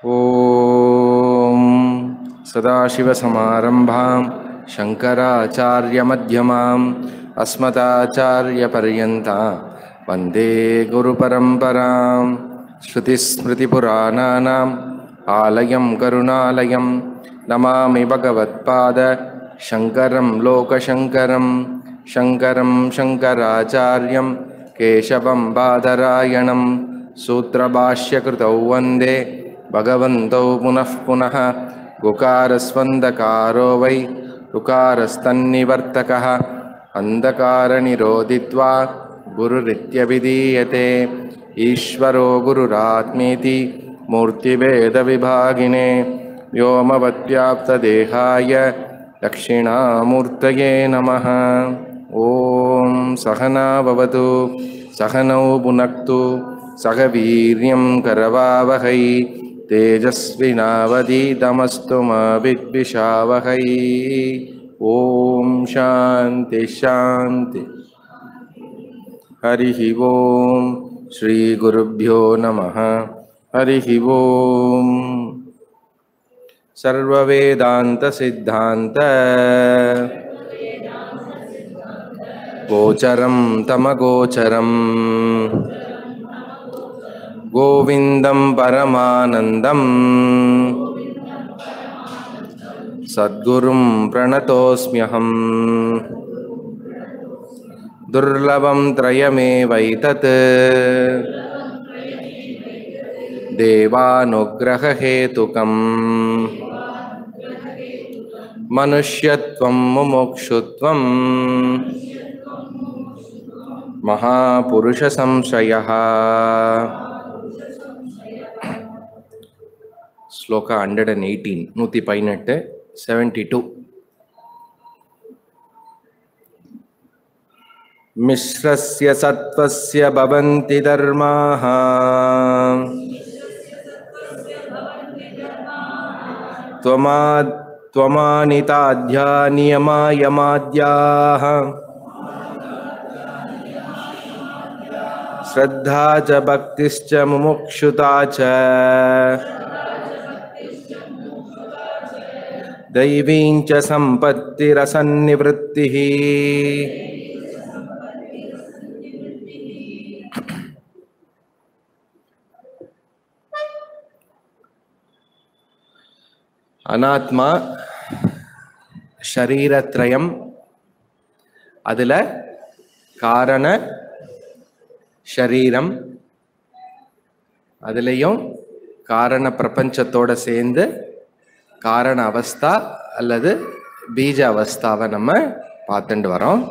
ॐ सदाशिवसमारम्भां शङ्कराचार्यमध्यमाम् अस्मदाचार्यपर्यन्तां वन्दे गुरुपरम्परां श्रुतिस्मृतिपुराणानाम् आलयं करुणालयं नमामि भगवत्पाद शङ्करं लोकशङ्करं शङ्करं शङ्कराचार्यं केशवं बादरायणं सूत्रभाष्यकृतौ वन्दे भगवन्तौ पुनः पुनः गुकारस्वन्दकारो वै ऋकारस्तन्निवर्तकः अन्धकारनिरोधित्वा गुरुरित्यभिधीयते ईश्वरो गुरुरात्मेति मूर्तिभेदविभागिने व्योमवद्व्याप्तदेहाय दक्षिणामूर्तये नमः ॐ सहना भवतु सहनौ पुनक्तु सह वीर्यं करवावहै तेजस्विनावधीतमस्तु मा विद्विषावहै ॐ शान्ति शान्ति हरिः ॐ श्रीगुरुभ्यो नमः हरिः ॐ सर्ववेदान्तसिद्धान्त गोचरं तमगोचरम् गोविन्दं परमानन्दम् सद्गुरुं प्रणतोऽस्म्यहम् दुर्लभं त्रयमेवैतत् देवानुग्रहहेतुकम् मनुष्यत्वं मुमुक्षुत्वम् महापुरुषसंशयः ಶ್ಲೋಕ ಹಂಡ್ರೆಡ್ ಅಂಡ್ ಏಯ್ಟೀನ್ ನೂற்றி ಪೈನೆಟ್ಟು ಸೆವೆಂಟಿ ಟು ಮಿಶ್ರಸ್ಯ ಸತ್ವಸ್ಯ ಭವಂತಿ ಧರ್ಮಾಃ त्वमा त्वमानिताध्या नियमायमाद्याः श्रद्धा च भक्तिश्च मुमुक्षुता च दैवीं च सम्पत्तिरसन्निवृत्तिः அனாத்மா ஷரீரத்ரயம் அதில் காரண ஷரீரம் அதுலேயும் காரண பிரபஞ்சத்தோட சேர்ந்து காரண அவஸ்தா அல்லது பீஜ அவஸ்தாவை நம்ம பார்த்துட்டு வரோம்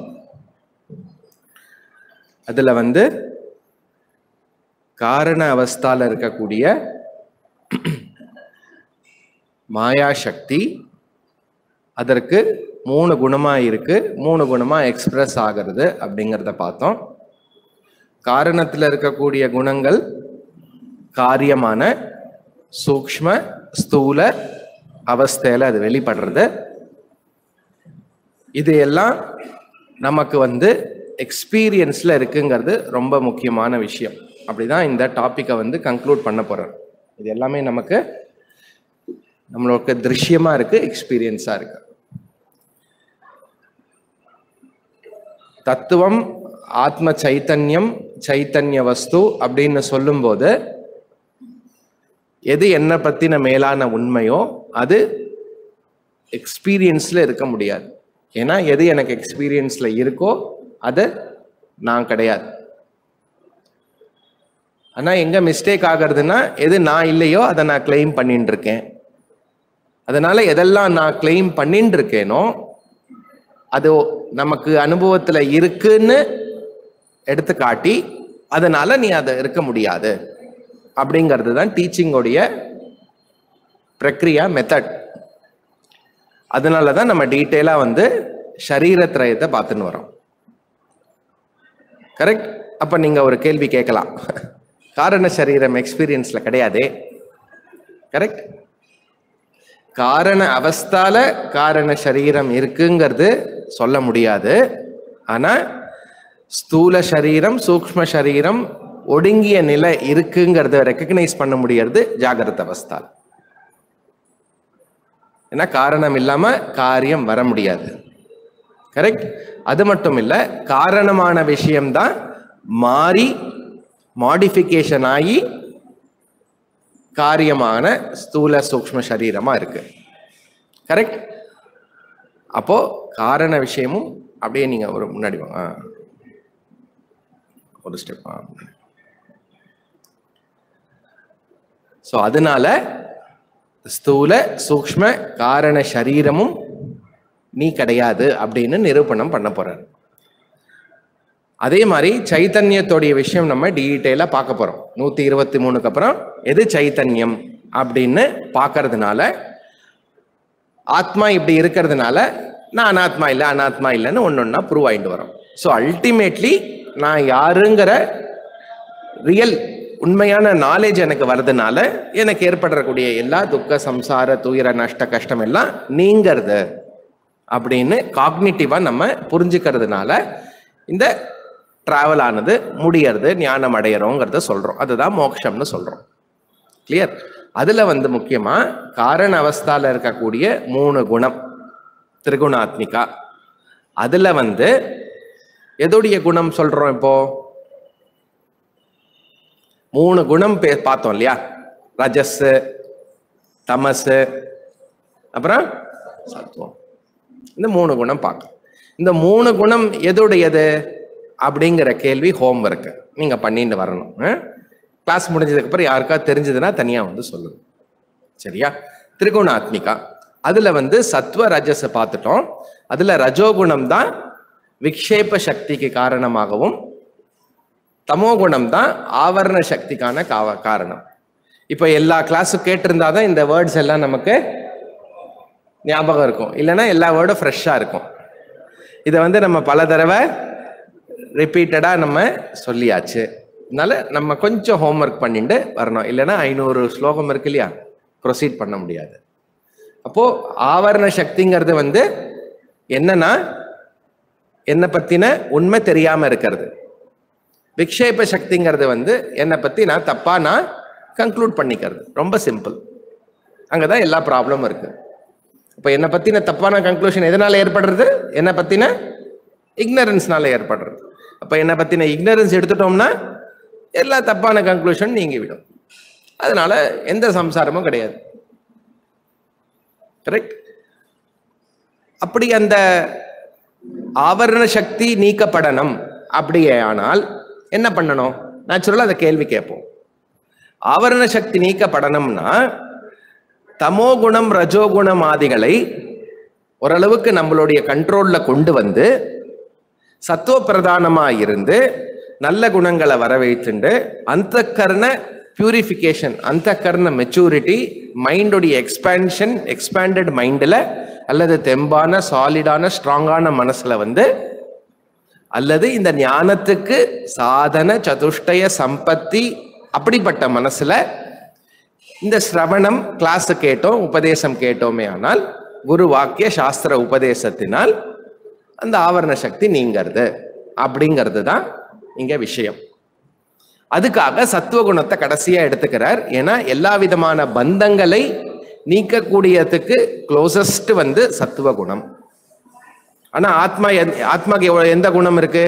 அதில் வந்து காரண அவஸ்தால இருக்கக்கூடிய மாயா சக்தி அதற்கு மூணு குணமாக இருக்கு மூணு குணமாக எக்ஸ்பிரஸ் ஆகிறது அப்படிங்கிறத பார்த்தோம் காரணத்தில் இருக்கக்கூடிய குணங்கள் காரியமான சூக்ஷ்ம ஸ்தூல அவஸ்தையில் அது வெளிப்படுறது இது எல்லாம் நமக்கு வந்து எக்ஸ்பீரியன்ஸில் இருக்குங்கிறது ரொம்ப முக்கியமான விஷயம் அப்படிதான் இந்த டாப்பிக்கை வந்து கன்க்ளூட் பண்ண போகிறேன் இது எல்லாமே நமக்கு நம்மளுக்கு திருஷ்யமாக இருக்கு எக்ஸ்பீரியன்ஸாக இருக்கு தத்துவம் ஆத்ம சைத்தன்யம் சைத்தன்ய வஸ்து அப்படின்னு சொல்லும்போது எது என்ன பத்தின மேலான உண்மையோ அது எக்ஸ்பீரியன்ஸ்ல இருக்க முடியாது ஏன்னா எது எனக்கு எக்ஸ்பீரியன்ஸ்ல இருக்கோ அது நான் கிடையாது ஆனா எங்க மிஸ்டேக் ஆகுறதுன்னா எது நான் இல்லையோ அதை நான் கிளைம் பண்ணிட்டு இருக்கேன் அதனால எதெல்லாம் நான் கிளைம் பண்ணிட்டு இருக்கேனோ அது நமக்கு அனுபவத்துல இருக்குன்னு எடுத்து காட்டி அதனால நீ அதை இருக்க முடியாது அப்படிங்கிறது தான் டீச்சிங்கோடைய பிரக்ரியா மெத்தட் அதனால தான் நம்ம டீட்டெயிலாக வந்து சரீரத்திரயத்தை பார்த்துன்னு வரோம் கரெக்ட் அப்போ நீங்கள் ஒரு கேள்வி கேட்கலாம் காரண சரீரம் எக்ஸ்பீரியன்ஸில் கிடையாதே கரெக்ட் காரண அவஸ்தால காரண சரீரம் இருக்குங்கிறது சொல்ல முடியாது ஆனா ஸ்தூல சரீரம் சூக்ஷ்ம சரீரம் ஒடுங்கிய நிலை இருக்குங்கிறத ரெக்கக்னைஸ் பண்ண முடியறது ஜாகிரத அவஸ்தால ஏன்னா காரணம் இல்லாம காரியம் வர முடியாது கரெக்ட் அது மட்டும் இல்ல காரணமான விஷயம்தான் மாறி மாடிஃபிகேஷன் ஆகி காரியமான ஸ்தூல சூக்ஷ்ம சரீரமா இருக்கு கரெக்ட் அப்போ காரண விஷயமும் அப்படியே நீங்க ஒரு முன்னாடி வாங்க ஆ. ஒரு ஸ்டெப் ஸோ அதனால ஸ்தூல சூக்ஷ்ம காரண சரீரமும் நீ கிடையாது அப்படின்னு நிரூபணம் பண்ண போறாரு அதே மாதிரி சைத்தன்யத்தோடைய விஷயம் நம்ம டீட்டெயிலாக பார்க்க போறோம் நூத்தி இருபத்தி மூணுக்கு அப்புறம் எது சைத்தன்யம் அப்படின்னு பார்க்கறதுனால ஆத்மா இப்படி இருக்கிறதுனால நான் அனாத்மா இல்லை அனாத்மா இல்லைன்னு ஒன்று ஒன்றா ப்ரூவ் ஆயிட்டு வரோம் ஸோ அல்டிமேட்லி நான் யாருங்கிற ரியல் உண்மையான நாலேஜ் எனக்கு வர்றதுனால எனக்கு ஏற்படக்கூடிய எல்லா துக்க சம்சார துயர நஷ்ட கஷ்டம் எல்லாம் நீங்கிறது அப்படின்னு காக்னிட்டிவாக நம்ம புரிஞ்சுக்கிறதுனால இந்த டிராவல் ஆனது முடியறது ஞானம் அடையிறோங்கிறத சொல்கிறோம் அதுதான் மோட்சம்னு சொல்கிறோம் கிளியர் அதில் வந்து முக்கியமாக காரண அவஸ்தால இருக்கக்கூடிய மூணு குணம் திரிகுணாத்மிகா அதில் வந்து எதோடைய குணம் சொல்கிறோம் இப்போ மூணு குணம் பே பார்த்தோம் இல்லையா ரஜஸ் தமஸ் அப்புறம் சத்துவம் இந்த மூணு குணம் பார்க்கலாம் இந்த மூணு குணம் எதுடையது அப்படிங்கிற கேள்வி ஹோம்ஒர்க் நீங்க பண்ணிட்டு வரணும் கிளாஸ் முடிஞ்சதுக்கு அப்புறம் யாருக்கா தெரிஞ்சதுன்னா தனியா வந்து சொல்லுங்க சரியா திரிகுணாத்மிகா அதுல வந்து சத்வ ரஜஸை பார்த்துட்டோம் அதுல ரஜோகுணம் தான் விக்ஷேப சக்திக்கு காரணமாகவும் தமோகுணம் தான் ஆவரண சக்திக்கான காவ காரணம் இப்போ எல்லா கிளாஸும் கேட்டிருந்தா தான் இந்த வேர்ட்ஸ் எல்லாம் நமக்கு ஞாபகம் இருக்கும் இல்லைன்னா எல்லா வேர்டும் ஃப்ரெஷ்ஷாக இருக்கும் இதை வந்து நம்ம பல தடவை ரிப்பீட்டடாக நம்ம சொல்லியாச்சு அதனால நம்ம கொஞ்சம் ஹோம்ஒர்க் பண்ணிட்டு வரணும் இல்லைன்னா ஐநூறு ஸ்லோகம் இருக்கு இல்லையா ப்ரொசீட் பண்ண முடியாது அப்போ ஆவரண சக்திங்கிறது வந்து என்னன்னா என்னை பத்தின உண்மை தெரியாம இருக்கிறது விக்ஷேப சக்திங்கிறது வந்து என்னை பத்தி நான் தப்பா நான் கன்க்ளூட் பண்ணிக்கிறது ரொம்ப சிம்பிள் அங்கதான் எல்லா ப்ராப்ளமும் இருக்கு இப்போ என்னை பத்தின தப்பான கன்க்ளூஷன் எதனால ஏற்படுறது என்னை பத்தின இக்னரன்ஸ்னால ஏற்படுறது அப்போ என்னை பத்தின இக்னரன்ஸ் எடுத்துட்டோம்னா எல்லா தப்பான கன்க்ளூஷன் நீங்கி விடும் அதனால எந்த சம்சாரமும் கிடையாது கரெக்ட் அப்படி அந்த ஆவரண சக்தி நீக்கப்படணும் அப்படியே ஆனால் என்ன பண்ணணும் நேச்சுரலாக அந்த கேள்வி கேட்போம் ஆவரண சக்தி நீக்கப்படணும்னா தமோகுணம் ரஜோகுணம் ஆதிகளை ஓரளவுக்கு நம்மளுடைய கண்ட்ரோல்ல கொண்டு வந்து சத்துவ பிரதானமா இருந்து நல்ல குணங்களை வர வைத்துண்டு அந்த கர்ண பியூரிஃபிகேஷன் அந்த கர்ண மெச்சூரிட்டி மைண்டோடைய எக்ஸ்பேன்ஷன் எக்ஸ்பேண்டட் மைண்டில் அல்லது தெம்பான சாலிடான ஸ்ட்ராங்கான மனசுல வந்து அல்லது இந்த ஞானத்துக்கு சாதன சதுஷ்டய சம்பத்தி அப்படிப்பட்ட மனசுல இந்த சிரவணம் கிளாஸ் கேட்டோம் உபதேசம் கேட்டோமே ஆனால் குரு வாக்கிய சாஸ்திர உபதேசத்தினால் அந்த ஆவரண சக்தி நீங்கிறது அப்படிங்கிறது தான் இங்க விஷயம் அதுக்காக சத்துவ குணத்தை கடைசியா எடுத்துக்கிறார் ஏன்னா எல்லா விதமான பந்தங்களை நீக்கக்கூடியதுக்கு க்ளோசஸ்ட் வந்து சத்துவ குணம் ஆனா ஆத்மா எந்த- ஆத்மாக்கு எவ்வளவு எந்த குணம் இருக்கு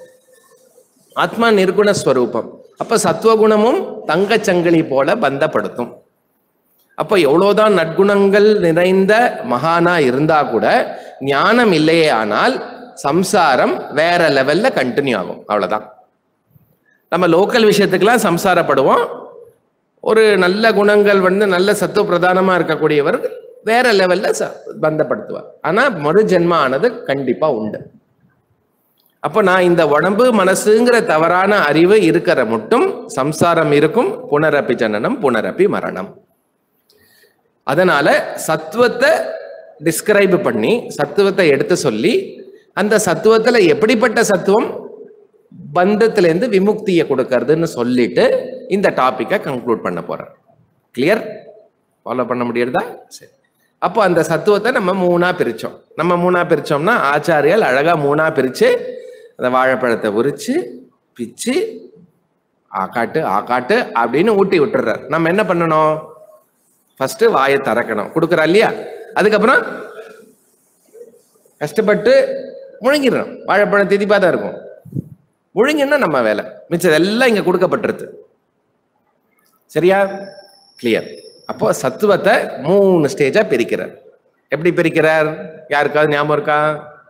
ஆத்மா நிர்குண ஸ்வரூபம் அப்ப சத்துவகுணமும் தங்கச்சங்கிலி போல பந்தப்படுத்தும் அப்ப எவ்வளவுதான் நற்குணங்கள் நிறைந்த மகானா இருந்தா கூட ஞானம் இல்லையே ஆனால் சம்சாரம் வேற லெவல்ல கண்டினியூ ஆகும் அவ்வளவுதான் நம்ம லோக்கல் விஷயத்துக்கெல்லாம் சம்சாரப்படுவோம் ஒரு நல்ல குணங்கள் வந்து நல்ல சத்துவ பிரதானமா இருக்கக்கூடியவர் வேற லெவல்ல ச- பந்தப்படுத்துவார் ஆனா மறு ஜென்ம ஆனது கண்டிப்பா உண்டு அப்போ நான் இந்த உடம்பு மனசுங்கிற தவறான அறிவு இருக்கிற மட்டும் சம்சாரம் இருக்கும் புனரப்பி ஜனனம் புனரப்பி மரணம் அதனால சத்துவத்தை டிஸ்கிரைப் பண்ணி சத்துவத்தை எடுத்து சொல்லி அந்த சத்துவத்துல எப்படிப்பட்ட சத்துவம் பந்தத்திலேருந்து விமுக்தியை கொடுக்கறதுன்னு சொல்லிட்டு இந்த டாபிக்கை கன்க்ளூட் பண்ண போறேன் கிளியர் ஃபாலோ பண்ண முடியுறதா சரி அப்போ அந்த சத்துவத்தை நம்ம மூணா பிரிச்சோம் நம்ம மூணா பிரிச்சோம்னா ஆச்சாரியால் அழகா மூணா பிரிச்சு அந்த வாழைப்பழத்தை உரிச்சு பிச்சு ஆக்காட்டு ஆக்காட்டு அப்படின்னு ஊட்டி விட்டுறார் நம்ம என்ன பண்ணணும் ஃபர்ஸ்ட் வாயை திறக்கணும் கொடுக்குறா இல்லையா அதுக்கப்புறம் கஷ்டப்பட்டு முழுங்கிடுறோம் வாழைப்பழம் திதிப்பா தான் இருக்கும் முழுங்கினா நம்ம வேலை மிச்சம் எல்லாம் இங்க கொடுக்கப்பட்டிருது சரியா கிளியர் அப்போ சத்துவத்தை மூணு ஸ்டேஜா பிரிக்கிறார் எப்படி பிரிக்கிறார் யாருக்காவது ஞாபகம் இருக்கா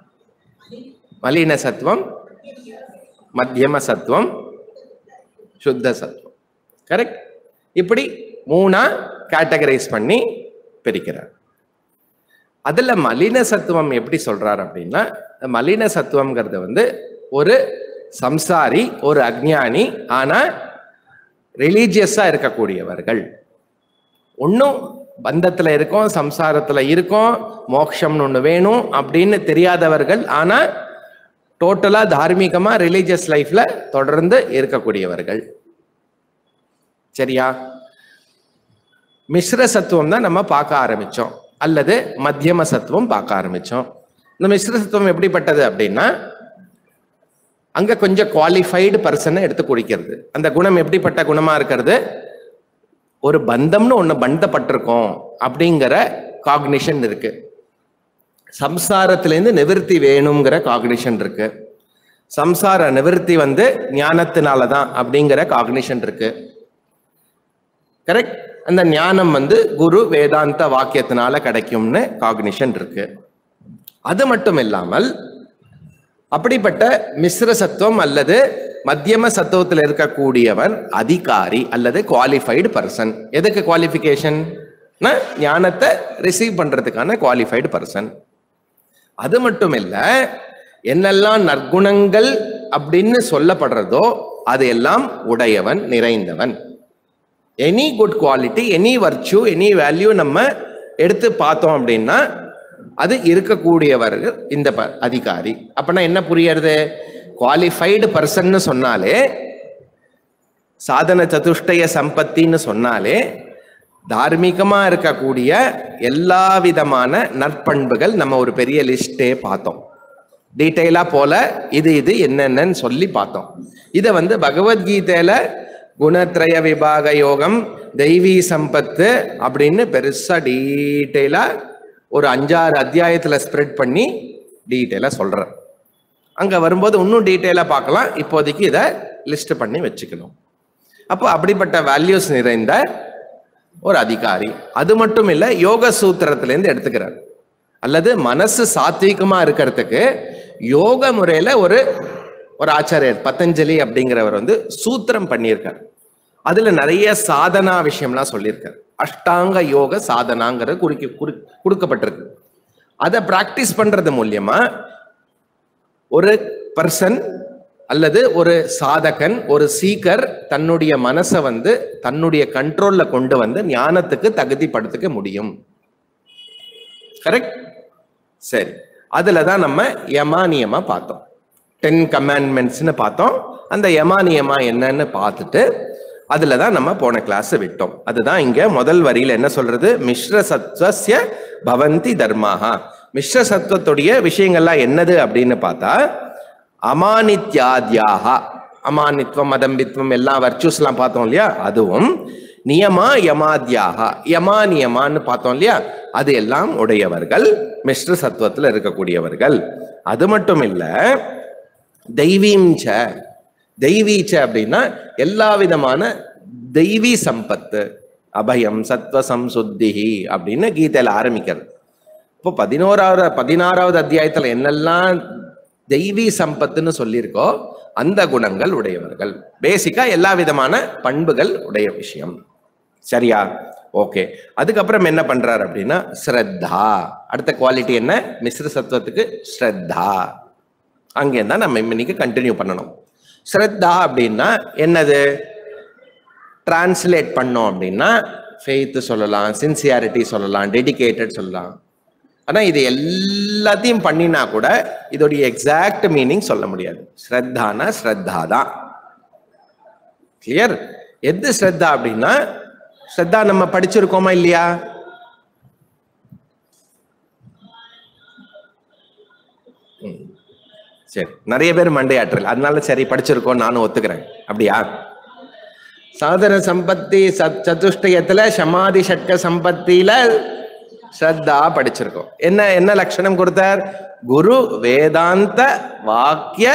மலின சத்துவம் மத்தியம சத்துவம் சுத்த சத்துவம் கரெக்ட் இப்படி மூணா கேட்டகரைஸ் பண்ணி பிரிக்கிறார் அதுல மலின சத்துவம் எப்படி சொல்றார் அப்படின்னா இந்த மலின சத்துவம்ங்கிறது வந்து ஒரு சம்சாரி ஒரு அஜ்ஞானி ஆனா ரிலீஜியஸா இருக்கக்கூடியவர்கள் ஒன்றும் பந்தத்துல இருக்கோம் சம்சாரத்துல இருக்கோம் மோட்சம்னு ஒண்ணு வேணும் அப்படின்னு தெரியாதவர்கள் ஆனா டோட்டலா தார்மீகமா ரிலீஜியஸ் லைஃப்ல தொடர்ந்து இருக்கக்கூடியவர்கள் சரியா மிஸ்ர சத்துவம் தான் நம்ம பார்க்க ஆரம்பிச்சோம் அல்லது மத்தியம சத்துவம் பார்க்க ஆரம்பிச்சோம் இந்த மிஸ்ர சத்துவம் எப்படிப்பட்டது அப்படின்னா அங்க கொஞ்சம் குவாலிஃபைடு பர்சனை எடுத்து குடிக்கிறது அந்த குணம் எப்படிப்பட்ட குணமா இருக்கிறது ஒரு பந்தம்னு ஒண்ணு பந்தப்பட்டிருக்கோம் அப்படிங்கிற காக்னிஷன் இருக்கு சம்சாரத்திலேருந்து நிவர்த்தி வேணுங்கிற காக்னிஷன் இருக்கு சம்சார நிவர்த்தி வந்து ஞானத்தினால தான் அப்படிங்கிற காக்னிஷன் இருக்கு கரெக்ட் அந்த ஞானம் வந்து குரு வேதாந்த வாக்கியத்தினால கிடைக்கும்னு காக்னிஷன் இருக்கு அது மட்டும் இல்லாமல் அப்படிப்பட்ட மிஸ்ர சத்துவம் அல்லது மத்தியம சத்துவத்தில் இருக்கக்கூடியவன் அதிகாரி அல்லது குவாலிஃபைடு பர்சன் எதுக்கு குவாலிஃபிகேஷன் ஞானத்தை ரிசீவ் பண்றதுக்கான குவாலிஃபைடு பர்சன் அது மட்டும் இல்ல என்னெல்லாம் நற்குணங்கள் அப்படின்னு சொல்லப்படுறதோ அது எல்லாம் உடையவன் நிறைந்தவன் any good quality any virtue any value நம்ம எடுத்து பார்த்தோம் அப்படின்னா அது இருக்கக்கூடியவர்கள் இந்த ப- அதிகாரி அப்பனா என்ன புரியறது குவாலிஃபைடு பர்சன்னு சொன்னாலே சாதன சதுஷ்டய சம்பத்தின்னு சொன்னாலே தார்மீகமா இருக்கக்கூடிய எல்லா விதமான நற்பண்புகள் நம்ம ஒரு பெரிய லிஸ்டே பார்த்தோம் டீட்டெயிலா போல இது இது என்னென்னன்னு சொல்லி பார்த்தோம் இதை வந்து பகவத்கீதையில குணத்ரய விபாக யோகம் தெய்வீ சம்பத்து அப்படின்னு பெருசா டீட்டெயிலா ஒரு அஞ்சாறு அத்தியாயத்துல ஸ்ப்ரெட் பண்ணி டீட்டெயிலா சொல்றேன் அங்க வரும்போது இன்னும் டீட்டெயிலா பார்க்கலாம் இப்போதைக்கு இதை லிஸ்ட் பண்ணி வச்சுக்கணும் அப்போ அப்படிப்பட்ட வேல்யூஸ் நிறைந்த ஒரு அதிகாரி அது மட்டும் இல்ல யோக சூத்திரத்திலேருந்து எடுத்துக்கிறார் அல்லது மனசு சாத்வீகமா இருக்கிறதுக்கு யோக முறையில ஒரு ஒரு ஆச்சாரியர் பதஞ்சலி அப்படிங்கிறவர் வந்து சூத்திரம் பண்ணியிருக்கார் அதுல நிறைய சாதனா விஷயம்லாம் சொல்லியிருக்கார் அஷ்டாங்க யோக சாதனாங்கிற குறிக்க குறி- கொடுக்கப்பட்டிருக்கு அதை பிராக்டிஸ் பண்றது மூலியமா ஒரு பர்சன் அல்லது ஒரு சாதகன் ஒரு சீக்கர் தன்னுடைய மனசை வந்து தன்னுடைய கண்ட்ரோல்ல கொண்டு வந்து ஞானத்துக்கு தகுதிப்படுத்திக்க முடியும் கரெக்ட் சரி அதுல தான் நம்ம யமானியமா பார்த்தோம் டென் கமாண்ட்மெண்ட்ஸ்னு பார்த்தோம் அந்த யமானியமா என்னன்னு பார்த்துட்டு அதுல தான் நம்ம போன கிளாஸ் விட்டோம் அதுதான் இங்க முதல் வரியில என்ன சொல்றது மிஸ்ர சத்வஸ்ய பவந்தி தர்மாஹா மிஸ்ர சத்வத்துடைய விஷயங்கள்லாம் என்னது அப்படின்னு பார்த்தா அமானித்யாத்யாகா அமானித்வம் மதம்பித்வம் எல்லாம் வர்ச்சூஸ்லாம் பார்த்தோம் இல்லையா அதுவும் நியமா யமாத்யாகா யமா நியமான்னு பார்த்தோம் இல்லையா அது எல்லாம் உடையவர்கள் மிஸ்ர சத்துவத்துல இருக்கக்கூடியவர்கள் அது மட்டும் இல்ல தெய்வீம்ச தெய்வீச்ச அப்படின்னா எல்லா விதமான தெய்வீ சம்பத்து அபயம் சத்வ சம்சுத்திஹி அப்படின்னு கீதையில ஆரம்பிக்கிறது இப்போ பதினோராவது பதினாறாவது அத்தியாயத்துல என்னெல்லாம் தெய்வீ சம்பத்துன்னு சொல்லியிருக்கோ அந்த குணங்கள் உடையவர்கள் பேசிக்கா எல்லா விதமான பண்புகள் உடைய விஷயம் சரியா ஓகே அதுக்கப்புறம் என்ன பண்றாரு அப்படின்னா ஸ்ரத்தா அடுத்த குவாலிட்டி என்ன மிஸ்ர சத்துவத்துக்கு ஸ்ரத்தா அங்கே தான் நம்ம இன்னைக்கு கண்டினியூ பண்ணணும் ஸ்ரத்தா அப்படின்னா என்னது டிரான்ஸ்லேட் பண்ணோம் அப்படின்னா ஃபெய்த் சொல்லலாம் சின்சியாரிட்டி சொல்லலாம் டெடிகேட்டட் சொல்லலாம் ஆனா இது எல்லாத்தையும் பண்ணினா கூட இதோடைய எக்ஸாக்ட் மீனிங் சொல்ல முடியாது ஸ்ரத்தானா ஸ்ரத்தா தான் கிளியர் எது ஸ்ரத்தா அப்படின்னா ஸ்ரத்தா நம்ம படிச்சிருக்கோமா இல்லையா ம். சரி நிறைய பேர் மண்டையாற்றல் அதனால சரி படிச்சிருக்கோம் நானும் ஒத்துக்கிறேன் அப்படியா சாதன சம்பத்தி சத் சதுஷ்டயத்துல சமாதி ஷட்க சம்பத்தியில ஸ்ரத்தா படிச்சிருக்கோம் என்ன என்ன லட்சணம் கொடுத்தார் குரு வேதாந்த வாக்கிய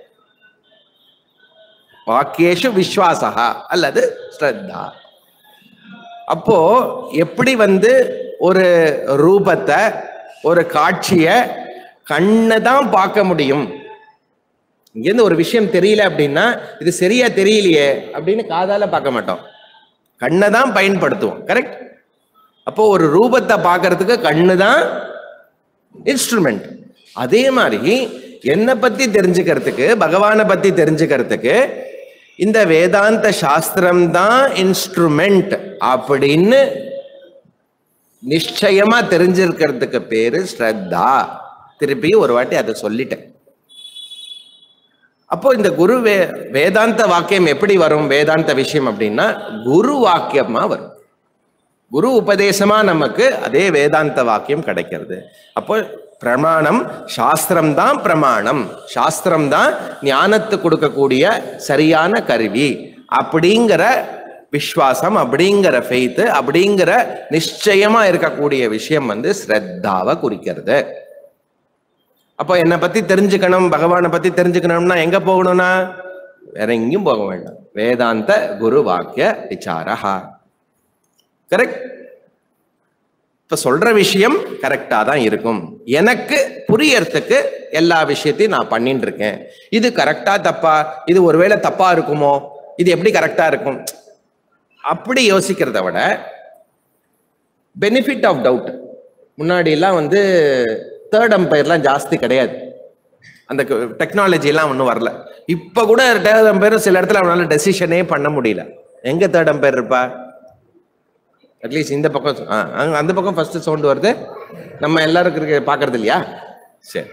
வாக்கியேஷு விஸ்வாசா அல்லது ஸ்ரத்தா அப்போ எப்படி வந்து ஒரு ரூபத்தை ஒரு காட்சிய கண்ணை தான் பார்க்க முடியும் இங்கேருந்து ஒரு விஷயம் தெரியல அப்படின்னா இது சரியா தெரியலையே அப்படின்னு காதால பார்க்க மாட்டோம் கண்ணை தான் பயன்படுத்துவோம் கரெக்ட் அப்போ ஒரு ரூபத்தை பார்க்கறதுக்கு கண்ணு தான் இன்ஸ்ட்ருமெண்ட் அதே மாதிரி என்னை பத்தி தெரிஞ்சுக்கிறதுக்கு பகவானை பத்தி தெரிஞ்சுக்கிறதுக்கு இந்த வேதாந்த சாஸ்திரம் தான் இன்ஸ்ட்ருமெண்ட் அப்படின்னு நிச்சயமா தெரிஞ்சிருக்கிறதுக்கு பேரு ஸ்ரத்தா திருப்பி ஒரு வாட்டி அதை சொல்லிட்டேன் அப்போ இந்த குரு வே வேதாந்த வாக்கியம் எப்படி வரும் வேதாந்த விஷயம் அப்படின்னா குரு வாக்கியமா வரும் குரு உபதேசமா நமக்கு அதே வேதாந்த வாக்கியம் கிடைக்கிறது அப்போ பிரமாணம் சாஸ்திரம் தான் பிரமாணம் சாஸ்திரம் தான் ஞானத்தை கொடுக்கக்கூடிய சரியான கருவி அப்படிங்கிற விஸ்வாசம் அப்படிங்கிற ஃபெய்த் அப்படிங்கிற நிச்சயமா இருக்கக்கூடிய விஷயம் வந்து ஸ்ரத்தாவை குறிக்கிறது அப்போ என்னை பத்தி தெரிஞ்சுக்கணும் பகவானை பத்தி தெரிஞ்சுக்கணும்னா எங்க போகணும்னா வேற எங்கேயும் போக வேண்டாம் வேதாந்த குரு வாக்கிய விசாரஹா கரெக்ட் இப்ப சொல்ற விஷயம் கரெக்டா தான் இருக்கும் எனக்கு புரியறதுக்கு எல்லா விஷயத்தையும் நான் பண்ணிட்டு இருக்கேன் இது கரெக்டா தப்பா இது ஒருவேளை தப்பா இருக்குமோ இது எப்படி கரெக்டா இருக்கும் அப்படி யோசிக்கிறத விட பெனிஃபிட் ஆஃப் டவுட் முன்னாடி எல்லாம் வந்து தேர்ட் அம்பையர்லாம் ஜாஸ்தி கிடையாது அந்த டெக்னாலஜி எல்லாம் ஒன்றும் வரல இப்போ கூட தேர்ட் அம்பையர் சில இடத்துல அவனால டெசிஷனே பண்ண முடியல எங்க தேர்ட் அம்பையர் இருப்பா அட்லீஸ்ட் இந்த பக்கம் ஆ அங்க- அந்த பக்கம் ஃபர்ஸ்ட் சவுண்ட் வருது நம்ம எல்லாருக்கும் இருக்க பார்க்கறது இல்லையா சரி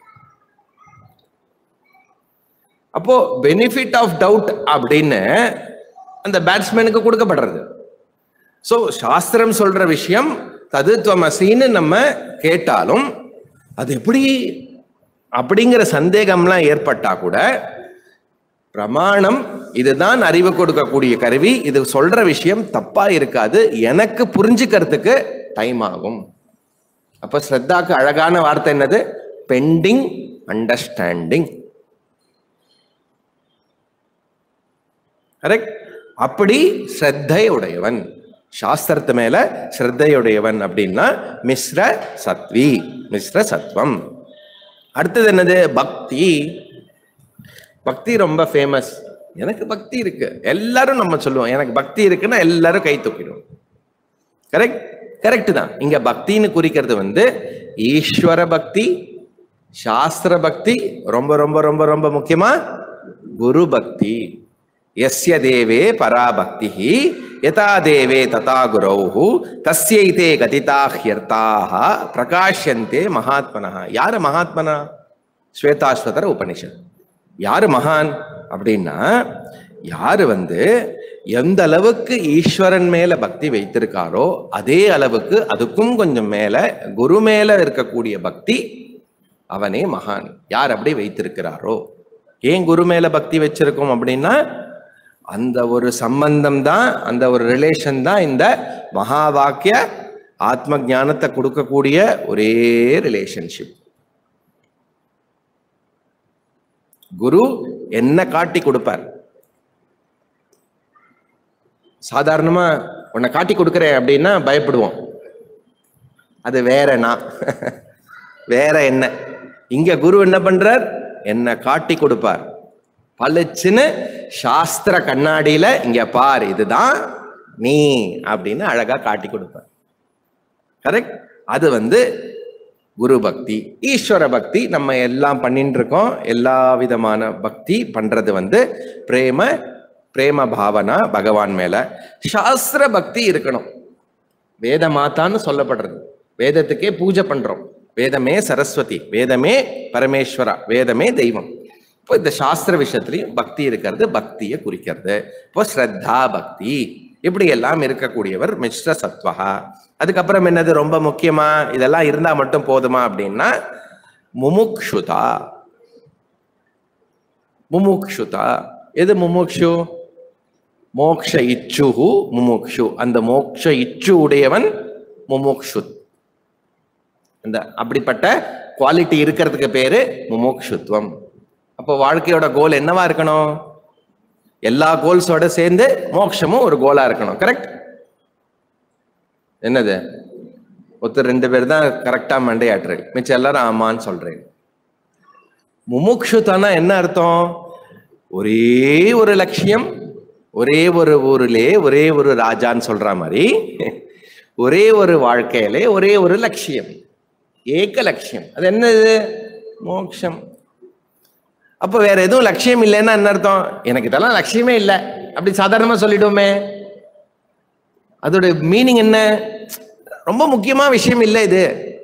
அப்போ பெனிஃபிட் ஆஃப் டவுட் அப்படின்னு அந்த பேட்ஸ்மேனுக்கு கொடுக்கப்படுறது ஸோ சாஸ்திரம் சொல்ற விஷயம் ததுத்வமசின்னு நம்ம கேட்டாலும் அது எப்படி அப்படிங்கிற சந்தேகம்லாம் ஏற்பட்டா கூட பிரமாணம் இதுதான் அறிவு கொடுக்கக்கூடிய கருவி இது சொல்ற விஷயம் தப்பா இருக்காது எனக்கு புரிஞ்சுக்கிறதுக்கு டைம் ஆகும் அப்ப ஸ்ரத்தாக்கு அழகான வார்த்தை என்னது பெண்டிங் அண்டர்ஸ்டாண்டிங் கரெக்ட் அப்படி ஸ்ரத்தை உடையவன் சாஸ்திரத்து மேல ஸ்ரத்தையுடையவன் அப்படின்னா மிஸ்ர சத்வி மிஸ்ர சத்வம் அடுத்தது என்னது பக்தி பக்தி ரொம்ப ஃபேமஸ் எனக்கு பக்தி இருக்கு எல்லாரும் நம்ம சொல்லுவோம் எனக்கு பக்தி இருக்குன்னா எல்லாரும் கை தூக்கிடுவோம் கரெக்ட் கரெக்ட் தான் இங்க பக்தின்னு குறிக்கிறது வந்து ஈஸ்வர பக்தி சாஸ்திர பக்தி ரொம்ப ரொம்ப ரொம்ப ரொம்ப முக்கியமா குரு பக்தி எஸ்ய தேவே பராபக்தி யதா தேவே ததா குரௌஹு தஸ்யைதே கதிதாஹ்யர்த்தாக பிரகாஷ்யந்தே மகாத்மனா யாரு மகாத்மனா ஸ்வேதாஸ்வதர உபனிஷத் யாரு மகான் அப்படின்னா யாரு வந்து எந்த அளவுக்கு ஈஸ்வரன் மேல பக்தி வைத்திருக்காரோ அதே அளவுக்கு அதுக்கும் கொஞ்சம் மேல குரு மேல இருக்கக்கூடிய பக்தி அவனே மகான் யார் அப்படி வைத்திருக்கிறாரோ ஏன் குரு மேல பக்தி வச்சிருக்கோம் அப்படின்னா அந்த ஒரு சம்பந்தம் தான் அந்த ஒரு ரிலேஷன் தான் இந்த மகா வாக்கிய ஆத்ம ஞானத்தை கொடுக்கக்கூடிய ஒரே ரிலேஷன்ஷிப் குரு என்ன காட்டி கொடுப்பார் சாதாரணமா உன்னை காட்டி கொடுக்குறேன் அப்படின்னா பயப்படுவோம் அது வேற நான் வேற என்ன இங்க குரு என்ன பண்றார் என்ன காட்டி கொடுப்பார் பளிச்சுன்னு சாஸ்திர கண்ணாடியில இங்க பார் இதுதான் நீ அப்படின்னு அழகா காட்டி கொடுப்பார் கரெக்ட் அது வந்து குரு பக்தி ஈஸ்வர பக்தி நம்ம எல்லாம் பண்ணிட்டு இருக்கோம் எல்லா விதமான பக்தி பண்றது வந்து பிரேம பிரேம பாவனா பகவான் மேல சாஸ்திர பக்தி இருக்கணும் வேத மாதான்னு சொல்லப்படுறது வேதத்துக்கே பூஜை பண்றோம் வேதமே சரஸ்வதி வேதமே பரமேஸ்வரா வேதமே தெய்வம் இப்போ இந்த சாஸ்திர விஷயத்திலையும் பக்தி இருக்கிறது பக்தியை குறிக்கிறது இப்போ ஸ்ரத்தா பக்தி இப்படி எல்லாம் இருக்கக்கூடியவர் மிஸ்ர சத்வகா அதுக்கப்புறம் என்னது ரொம்ப முக்கியமா இதெல்லாம் இருந்தா மட்டும் போதுமா அப்படின்னா முமுக்ஷுதா முமுக்ஷுதா எது முமுக்ஷு மோக்ஷ இச்சுஹு முமுக்ஷு அந்த மோக்ஷ இச்சு உடையவன் முமுக்ஷு இந்த அப்படிப்பட்ட குவாலிட்டி இருக்கிறதுக்கு பேரு முமுக்ஷுத்வம் அப்போ வாழ்க்கையோட கோல் என்னவா இருக்கணும் எல்லா கோல்ஸோட சேர்ந்து மோட்சமும் ஒரு கோலா இருக்கணும் கரெக்ட் என்னது ஒருத்தர் ரெண்டு பேர் தான் கரெக்டா மண்டையாட்டுறேன் மிச்சம் எல்லாரும் ஆமான்னு சொல்றேன் முமுக்ஷுதானா என்ன அர்த்தம் ஒரே ஒரு லட்சியம் ஒரே ஒரு ஊரிலே ஒரே ஒரு ராஜான்னு சொல்ற மாதிரி ஒரே ஒரு வாழ்க்கையிலே ஒரே ஒரு லட்சியம் ஏக லட்சியம் அது என்னது மோட்சம் அப்போ வேற எதுவும் லட்சியம் இல்லைன்னா என்ன அர்த்தம் எனக்கு இதெல்லாம் லட்சியமே இல்லை அப்படி சாதாரணமா சொல்லிடுவோமே அதோட மீனிங் என்ன ரொம்ப முக்கியமா விஷயம் இல்லை இது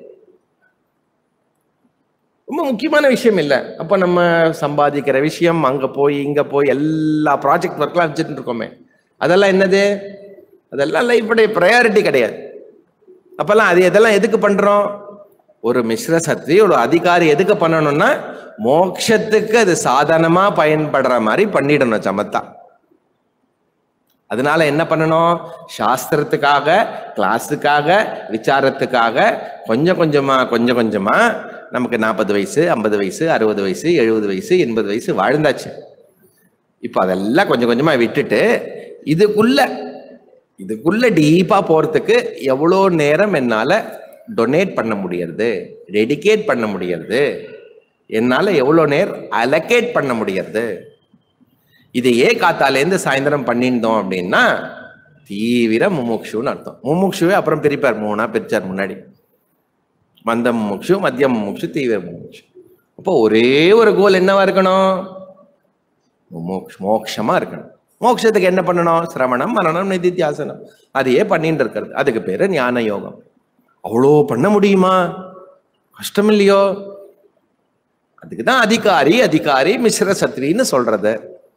ரொம்ப முக்கியமான விஷயம் இல்லை அப்போ நம்ம சம்பாதிக்கிற விஷயம் அங்க போய் இங்க போய் எல்லா ப்ராஜெக்ட் ஒர்க்லாம் வச்சுட்டு இருக்கோமே அதெல்லாம் என்னது அதெல்லாம் லைஃபுடைய ப்ரையாரிட்டி கிடையாது அப்பெல்லாம் அது இதெல்லாம் எதுக்கு பண்றோம் ஒரு மிஸ்ர சத்ரி ஒரு அதிகாரி எதுக்கு பண்ணணும்னா மோட்சத்துக்கு அது சாதனமா பயன்படுற மாதிரி பண்ணிடணும் சமத்தா அதனால என்ன பண்ணணும் சாஸ்திரத்துக்காக கிளாஸுக்காக விசாரத்துக்காக கொஞ்சம் கொஞ்சமா கொஞ்சம் கொஞ்சமா நமக்கு நாற்பது வயசு ஐம்பது வயசு அறுபது வயசு எழுபது வயசு எண்பது வயசு வாழ்ந்தாச்சு இப்போ அதெல்லாம் கொஞ்சம் கொஞ்சமா விட்டுட்டு இதுக்குள்ள இதுக்குள்ள டீப்பா போறதுக்கு எவ்வளோ நேரம் என்னால டொனேட் பண்ண முடியறது டெடிகேட் பண்ண முடியறது என்னால எவ்வளோ நேரம் அலகேட் பண்ண முடியறது இதையே காத்தாலேருந்து சாயந்தரம் பண்ணியிருந்தோம் அப்படின்னா தீவிர முமுக்ஷுன்னு அர்த்தம் முமுக்ஷுவே அப்புறம் பிரிப்பார் மூணா பிரிச்சார் முன்னாடி மந்த முமுக்ஷு மத்திய முமுக்ஷு தீவிர முமுக்ஷு அப்போ ஒரே ஒரு கோல் என்னவா இருக்கணும் முமோக்ஷ் மோக்ஷமா இருக்கணும் மோட்சத்துக்கு என்ன பண்ணணும் சிரவணம் மரணம் நிதித்தியாசனம் அதையே பண்ணிட்டு இருக்கிறது அதுக்கு பேரு ஞான யோகம் அவ்வளோ பண்ண முடியுமா கஷ்டம் இல்லையோ அதுக்கு தான் அதிகாரி அதிகாரி மிஸ்ர சத்ரின்னு சொல்றது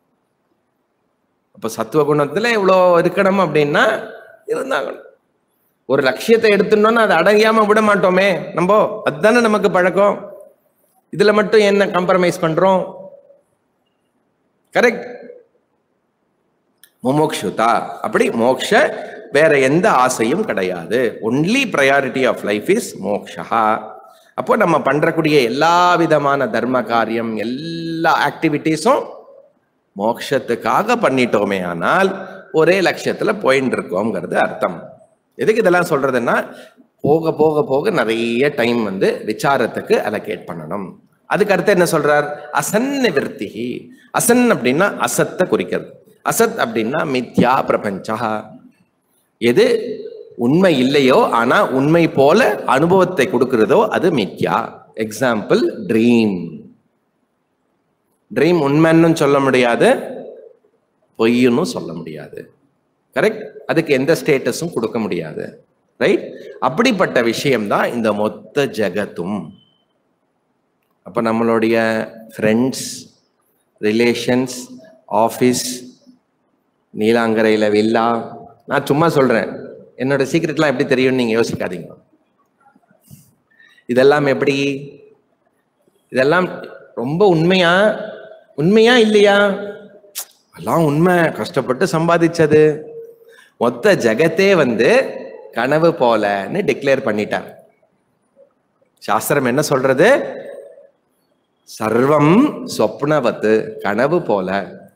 அப்ப சத்துவ குணத்துல இவ்வளோ இருக்கணும் அப்படின்னா இருந்தாகணும் ஒரு லட்சியத்தை எடுத்துட்டோம்னா அதை அடங்கியாம விட மாட்டோமே நம்ம அதுதானே நமக்கு பழக்கம் இதுல மட்டும் என்ன காம்ப்ரமைஸ் பண்றோம் கரெக்ட் முமோக்ஷுதா அப்படி மோக்ஷ வேற எந்த ஆசையும் கிடையாது only priority of life is moksha அப்போ நம்ம பண்றக்கூடிய எல்லா விதமான தர்ம காரியம் எல்லா ஆக்டிவிட்டீஸும் மோட்சத்துக்காக பண்ணிட்டோமே ஆனால் ஒரே லட்சியத்துல போயின்னு இருக்கோங்கிறது அர்த்தம் எதுக்கு இதெல்லாம் சொல்றதுன்னா போக போக போக நிறைய டைம் வந்து விசாரத்துக்கு அலோகேட் பண்ணணும் அதுக்கு அடுத்து என்ன சொல்றார் அசன் நிவர்த்திகி அசன் அப்படின்னா அசத்தை குறிக்கிறது அசத் அப்படின்னா மித்யா பிரபஞ்சா எது உண்மை இல்லையோ ஆனா உண்மை போல அனுபவத்தை கொடுக்கிறதோ அது மித்யா எக்ஸாம்பிள் ட்ரீம் ட்ரீம் உண்மைன்னு சொல்ல முடியாது பொய்ன்னு சொல்ல முடியாது கரெக்ட் அதுக்கு எந்த ஸ்டேட்டஸும் கொடுக்க முடியாது ரைட் அப்படிப்பட்ட விஷயம்தான் இந்த மொத்த ஜெகத்தும் அப்போ நம்மளுடைய ஃப்ரெண்ட்ஸ் ரிலேஷன்ஸ் ஆஃபீஸ் நீலாங்கரையில் வில்லா நான் சும்மா சொல்கிறேன் என்னோட சீக்ரெட்லாம் எப்படி தெரியும்னு நீங்கள் யோசிக்காதீங்க இதெல்லாம் எப்படி இதெல்லாம் ரொம்ப உண்மையா உண்மையா இல்லையா எல்லாம் உண்மை கஷ்டப்பட்டு சம்பாதிச்சது மொத்த ஜெகத்தே வந்து கனவு போலன்னு டிக்ளேர் பண்ணிட்டார் சாஸ்திரம் என்ன சொல்றது சர்வம் சொப்னவத்து கனவு போல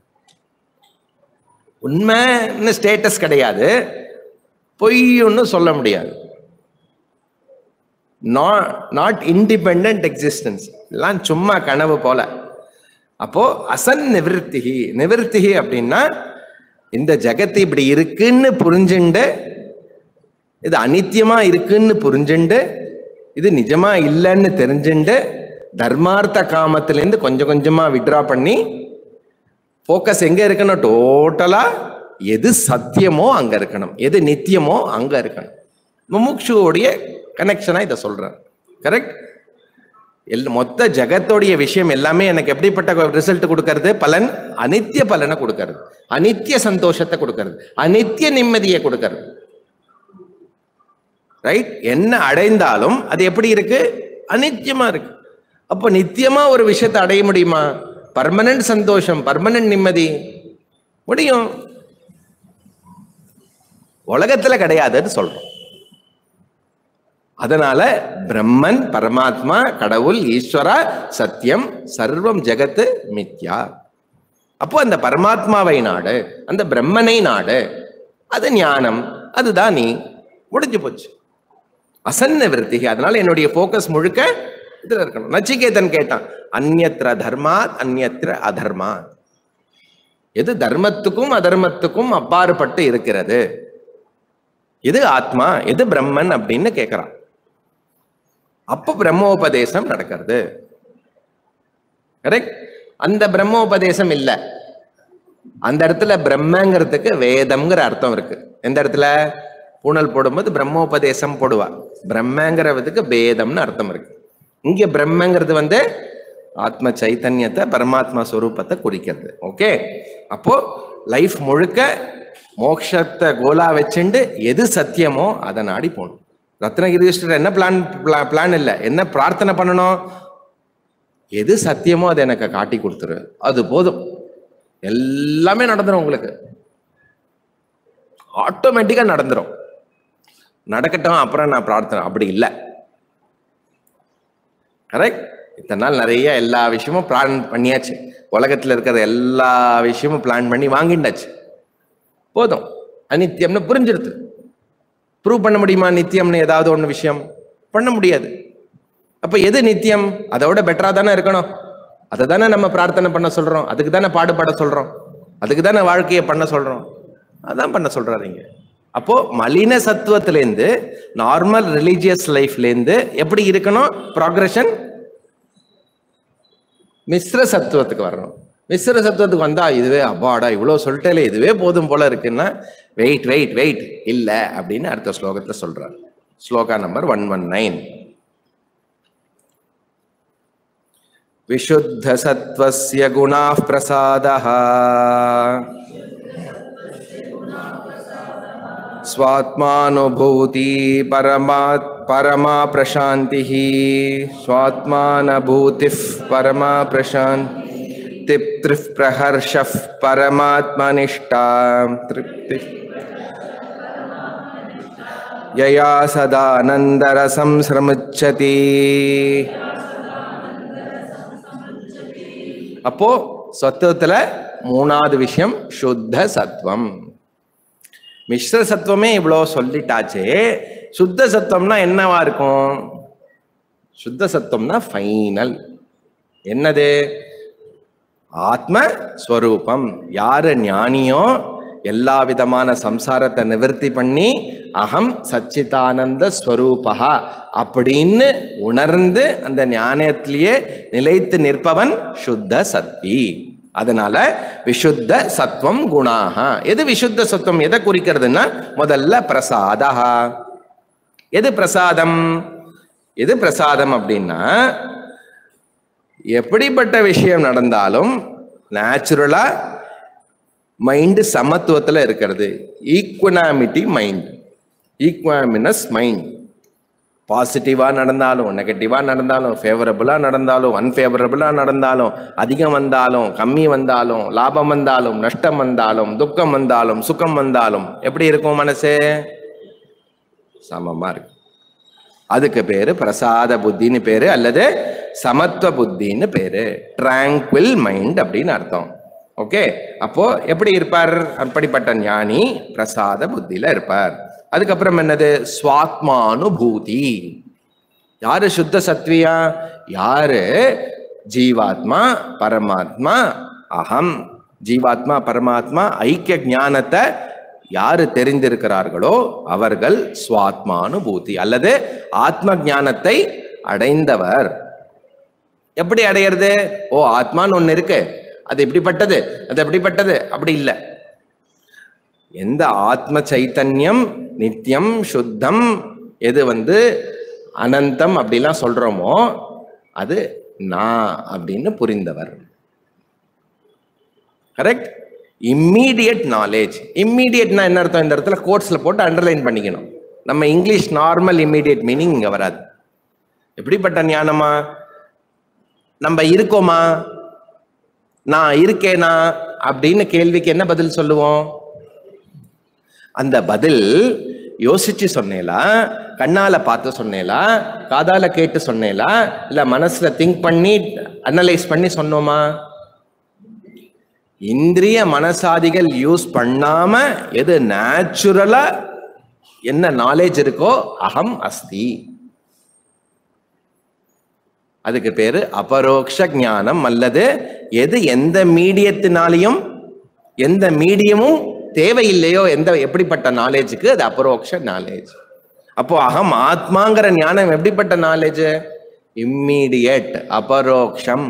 உண்மைன்னு ஸ்டேட்டஸ் கிடையாது பொய்ன்னு சொல்ல முடியாது நாட் இண்டிபெண்ட் எக்ஸிஸ்டன்ஸ் எல்லாம் சும்மா கனவு போல அப்போ அசன் நிவிருத்திகி நிவிருத்திகி அப்படின்னா இந்த ஜெகத்து இப்படி இருக்குன்னு புரிஞ்சுண்டு இது அனித்தியமா இருக்குன்னு புரிஞ்சுண்டு இது நிஜமா இல்லைன்னு தெரிஞ்சுண்டு தர்மார்த்த காமத்திலேருந்து கொஞ்சம் கொஞ்சமா விட்ரா பண்ணி ஃபோக்கஸ் எங்க இருக்கணும் டோட்டலா எது சத்தியமோ அங்க இருக்கணும் எது நித்தியமோ அங்க இருக்கணும் முமுட்சுவோடைய கனெக்ஷனா இதை சொல்றேன் கரெக்ட் எல் மொத்த ஜெகத்தோடைய விஷயம் எல்லாமே எனக்கு எப்படிப்பட்ட ரிசல்ட் கொடுக்கறது பலன் அனித்திய பலனை கொடுக்கறது அனித்திய சந்தோஷத்தை கொடுக்கறது அனித்திய நிம்மதியை கொடுக்கறது ரைட் என்ன அடைந்தாலும் அது எப்படி இருக்கு அனித்தியமா இருக்கு அப்போ நித்தியமா ஒரு விஷயத்தை அடைய முடியுமா பர்மனன்ட் சந்தோஷம் பர்மனன்ட் நிம்மதி முடியும் உலகத்துல கிடையாதுன்னு சொல்றோம் அதனால பிரம்மன் பரமாத்மா கடவுள் ஈஸ்வரா சத்தியம் சர்வம் ஜெகத்து மித்யா அப்போ அந்த பரமாத்மாவை நாடு அந்த பிரம்மனை நாடு அது ஞானம் அதுதான் நீ முடிஞ்சு போச்சு அசன்ன விருத்திகை அதனால என்னுடைய ஃபோக்கஸ் முழுக்க இதுல இருக்கணும் நச்சிகேதன் கேட்டான் அந்யத்ர தர்மாத் அந்யத்ர அதர்மாத் எது தர்மத்துக்கும் அதர்மத்துக்கும் அப்பாறுபட்டு இருக்கிறது எது ஆத்மா எது பிரம்மன் அப்படின்னு கேட்கிறான் அப்ப பிரம்மோபதேசம் நடக்கிறது கரெக்ட் அந்த பிரம்மோபதேசம் இல்ல அந்த இடத்துல பிரம்மங்கிறதுக்கு வேதம்ங்கிற அர்த்தம் இருக்கு எந்த இடத்துல பூணல் போடும்போது பிரம்மோபதேசம் போடுவா பிரம்மங்கிறதுக்கு வேதம்னு அர்த்தம் இருக்கு இங்க பிரம்மங்கிறது வந்து ஆத்ம சைத்தன்யத்தை பரமாத்மா ஸ்வரூபத்தை குறிக்கிறது ஓகே அப்போ லைஃப் முழுக்க மோட்சத்தை கோலா வச்சுண்டு எது சத்தியமோ அதை நாடி போகணும் ரத்னகிரீஸ்வரர் என்ன பிளான் பிளான் இல்லை என்ன பிரார்த்தனை பண்ணணும் எது சத்தியமோ அதை எனக்கு காட்டி கொடுத்துரு அது போதும் எல்லாமே நடந்துரும் உங்களுக்கு ஆட்டோமேட்டிக்கா நடந்துரும் நடக்கட்டும் அப்புறம் நான் பிரார்த்தனை அப்படி இல்லை கரெக்ட் இத்தனை நாள் நிறைய எல்லா விஷயமும் பிளான் பண்ணியாச்சு உலகத்துல இருக்கிற எல்லா விஷயமும் பிளான் பண்ணி வாங்கிண்டாச்சு போதும் அநித்தியம்னு புரிஞ்சிருது ப்ரூவ் பண்ண முடியுமா நித்தியம்னு ஏதாவது ஒன்று விஷயம் பண்ண முடியாது அப்ப எது நித்தியம் அதோட பெட்டரா தானே இருக்கணும் அதை தானே நம்ம பிரார்த்தனை பண்ண சொல்றோம் அதுக்கு தானே பாடுபட சொல்றோம் அதுக்கு தானே வாழ்க்கையை பண்ண சொல்றோம் அதான் பண்ண சொல்றாருங்க அப்போ மலின சத்துவத்திலேருந்து நார்மல் ரிலீஜியஸ் லைஃப்லேருந்து எப்படி இருக்கணும் ப்ராக்ரஷன் மிஸ்ர சத்துவத்துக்கு வரணும் மிஸ்ர சத்துவத்துக்கு வந்தா இதுவே அப்பாடா இவ்வளோ சொல்லிட்டேலே இதுவே போதும் போல இருக்குன்னா வெயிட் வெயிட் வெயிட் இல்ல அப்படின்னு அடுத்த ஸ்லோகத்துல சொல்றார் shloka number one one nine विशुद्ध सत्वस्य गुणाः प्रसादः स्वात्मानुभूति परमात् परमा प्रशान्तिः स्वात्मानुभूतिः परमा प्रशान्तिः प्रहर्षः परमात्मनिष्ठा तृप्तिः यया सदानन्दरसं स्रमुच्यति அப்போ சத்துவத்துல மூணாவது விஷயம் சுத்த சத்துவம் மிஸ்ர சத்துவமே இவ்வளோ சொல்லிட்டாச்சே சுத்த சத்துவம்னா என்னவா இருக்கும் சுத்த சத்துவம்னா ஃபைனல் என்னது ஆத்ம ஸ்வரூபம் யாரு ஞானியோ எல்லா விதமான சம்சாரத்தை நிவர்த்தி பண்ணி அகம் சச்சிதானந்த ஸ்வரூபா அப்படின்னு உணர்ந்து அந்த ஞானத்திலேயே நிலைத்து நிற்பவன் சுத்த சத்வி அதனால விசுத்த சத்வம் குணாக எது விசுத்த சத்துவம் எதை குறிக்கிறதுன்னா முதல்ல பிரசாதா எது பிரசாதம் எது பிரசாதம் அப்படின்னா எப்படிப்பட்ட விஷயம் நடந்தாலும் நேச்சுரலா மைண்டு சமத்துவத்தில் இருக்கிறது ஈக்குவனாமிட்டி மைண்ட் ஈக்குவாமினஸ் மைண்ட் பாசிட்டிவாக நடந்தாலும் நெகட்டிவாக நடந்தாலும் ஃபேவரபுளாக நடந்தாலும் அன்ஃபேவரபுளாக நடந்தாலும் அதிகம் வந்தாலும் கம்மி வந்தாலும் லாபம் வந்தாலும் நஷ்டம் வந்தாலும் துக்கம் வந்தாலும் சுகம் வந்தாலும் எப்படி இருக்கும் மனசு சமமாக இருக்கு அதுக்கு பேரு பிரசாத புத்தின்னு பேரு அல்லது சமத்துவ புத்தின்னு பேரு ட்ராங்குவில் மைண்ட் அப்படின்னு அர்த்தம் ஓகே அப்போ எப்படி இருப்பார் அப்படிப்பட்ட ஞானி பிரசாத புத்தியில இருப்பார் அதுக்கப்புறம் என்னது சுவாத்மானுபூதி யாரு சுத்த சத்வியா யாரு ஜீவாத்மா பரமாத்மா அகம் ஜீவாத்மா பரமாத்மா ஐக்கிய ஞானத்தை யாரு தெரிந்திருக்கிறார்களோ அவர்கள் சுவாத்மானுபூதி அல்லது ஆத்ம ஞானத்தை அடைந்தவர் எப்படி அடையிறது ஓ ஆத்மான்னு ஒண்ணு இருக்கு அது எப்படிப்பட்டது அது எப்படிப்பட்டது அப்படி இல்லை எந்த ஆத்ம சைத்தன்யம் நித்தியம் சுத்தம் எது வந்து அனந்தம் அப்படிலாம் சொல்றோமோ அது நான் அப்படின்னு புரிந்தவர் கரெக்ட் இம்மீடியட் நாலேஜ் இம்மீடியட்னா என்ன அர்த்தம் இந்த இடத்துல கோட்ஸ்ல போட்டு அண்டர்லைன் பண்ணிக்கணும் நம்ம இங்கிலீஷ் நார்மல் இம்மீடியட் மீனிங் இங்க வராது எப்படிப்பட்ட ஞானமா நம்ம இருக்கோமா நான் இருக்கேனா அப்படின்னு கேள்விக்கு என்ன பதில் சொல்லுவோம் அந்த பதில் யோசிச்சு சொன்னேலா கண்ணால பார்த்து சொன்னேலா காதால கேட்டு சொன்னேலா இல்ல மனசுல திங்க் பண்ணி அனலைஸ் பண்ணி சொன்னோமா இந்திரிய மனசாதிகள் யூஸ் பண்ணாம எது நேச்சுரலா என்ன நாலேஜ் இருக்கோ அகம் அஸ்தி அதுக்கு பேரு அபரோக்ஷ ஞானம் அல்லது எது எந்த மீடியத்தினாலையும் எந்த மீடியமும் தேவையில்லையோ எந்த எப்படிப்பட்ட நாலேஜுக்கு அது அபரோக்ஷ நாலேஜ் அப்போ அகம் ஆத்மாங்கிற ஞானம் எப்படிப்பட்ட நாலேஜ் இம்மீடியட் அபரோக்ஷம்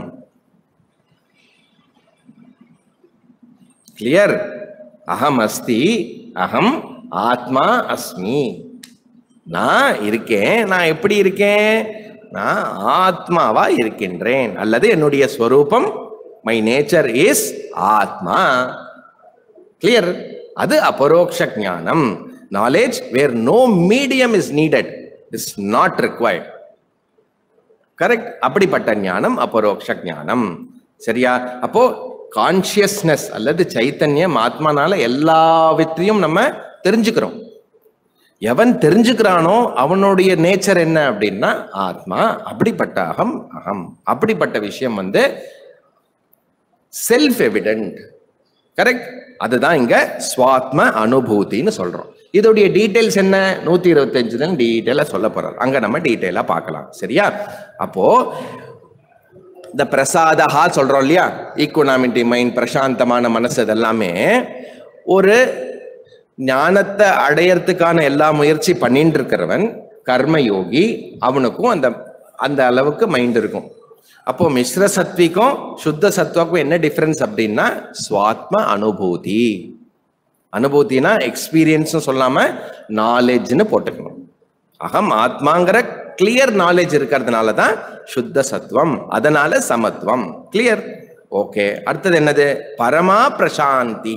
கிளியர் அகம் அஸ்தி அகம் ஆத்மா அஸ்மி நான் இருக்கேன் நான் எப்படி இருக்கேன் நான் ஆத்மாவா இருக்கின்றேன் அல்லது என்னுடைய ஸ்வரூபம் my nature is atma clear அது அபரோக்ஷ ஞானம் knowledge where no medium is needed is not required correct அப்படிப்பட்ட ஞானம் அபரோக்ஷ ஞானம் சரியா அப்போ கான்சியஸ்னஸ் அல்லது சைத்தன்யம் ஆத்மானால எல்லாவற்றையும் நம்ம தெரிஞ்சுக்கிறோம் எவன் தெரிஞ்சுக்கிறானோ அவனுடைய நேச்சர் என்ன அப்படின்னா ஆத்மா அப்படிப்பட்ட அகம் அகம் அப்படிப்பட்ட விஷயம் வந்து செல்ஃப் எவிடென்ட் கரெக்ட் அதுதான் இங்க ஸ்வாத்ம அனுபூதின்னு சொல்றோம் இதோடைய டீடைல்ஸ் என்ன நூத்தி இருபத்தஞ்சு தான் டீட்டெயிலா சொல்ல போறார் அங்க நம்ம டீட்டெயிலா பார்க்கலாம் சரியா அப்போ இந்த பிரசாதஹா சொல்றோம் இல்லையா ஈக்குனாமிட்டி மைண்ட் பிரசாந்தமான மனசு இதெல்லாமே ஒரு ஞானத்தை அடையறதுக்கான எல்லா முயற்சி பண்ணிட்டு இருக்கிறவன் கர்மயோகி அவனுக்கும் அந்த அந்த அளவுக்கு மைண்ட் இருக்கும் அப்போ மிஸ்ர சத்விக்கும் சுத்த சத்வாக்கும் என்ன டிஃபரன்ஸ் அப்படின்னா ஸ்வாத்ம அனுபூதி அனுபூதினா எக்ஸ்பீரியன்ஸ் சொல்லாம நாலேஜ்னு போட்டுக்கணும் அகம் ஆத்மாங்கிற கிளியர் நாலேஜ் இருக்கிறதுனால தான் சுத்த சத்துவம் அதனால சமத்துவம் கிளியர் ஓகே அடுத்தது என்னது பரமா பிரசாந்தி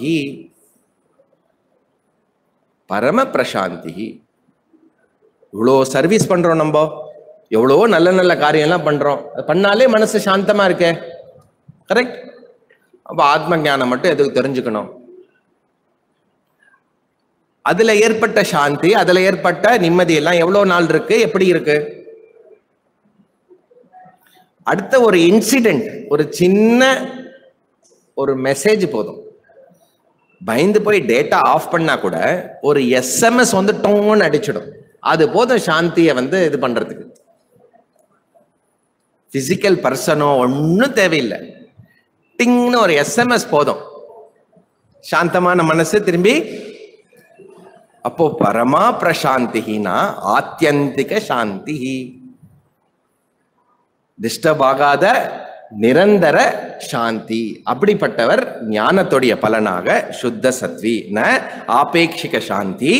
பரம பிரசாந்தி இவ்வளோ சர்வீஸ் பண்றோம் நம்ம எவ்வளோ நல்ல நல்ல காரியம்லாம் பண்றோம் அது பண்ணாலே மனசு சாந்தமா இருக்கே கரெக்ட் அப்போ ஆத்ம ஞானம் மட்டும் எதுக்கு தெரிஞ்சுக்கணும் அதுல ஏற்பட்ட சாந்தி அதுல ஏற்பட்ட நிம்மதி எல்லாம் எவ்வளவு நாள் இருக்கு எப்படி இருக்கு அடுத்த ஒரு இன்சிடென்ட் ஒரு சின்ன ஒரு மெசேஜ் போதும் பயந்து போய் டேட்டா ஆஃப் பண்ணா கூட ஒரு எஸ்எம்எஸ் வந்து டோன்னு அடிச்சிடும் அது போதும் சாந்தியை வந்து இது பண்றதுக்கு பிசிக்கல் பர்சனோ ஒன்றும் தேவையில்லை டிங்னு ஒரு எஸ்எம்எஸ் போதும் சாந்தமான மனசு திரும்பி அப்போ பரமா பிரசாந்தினா ஆத்தியந்திக சாந்தி டிஸ்டர்ப் ஆகாத நிரந்தர சாந்தி அப்படிப்பட்டவர் ஞானத்துடைய பலனாக சுத்த சத்வி ந ஆபேட்சிக சாந்தி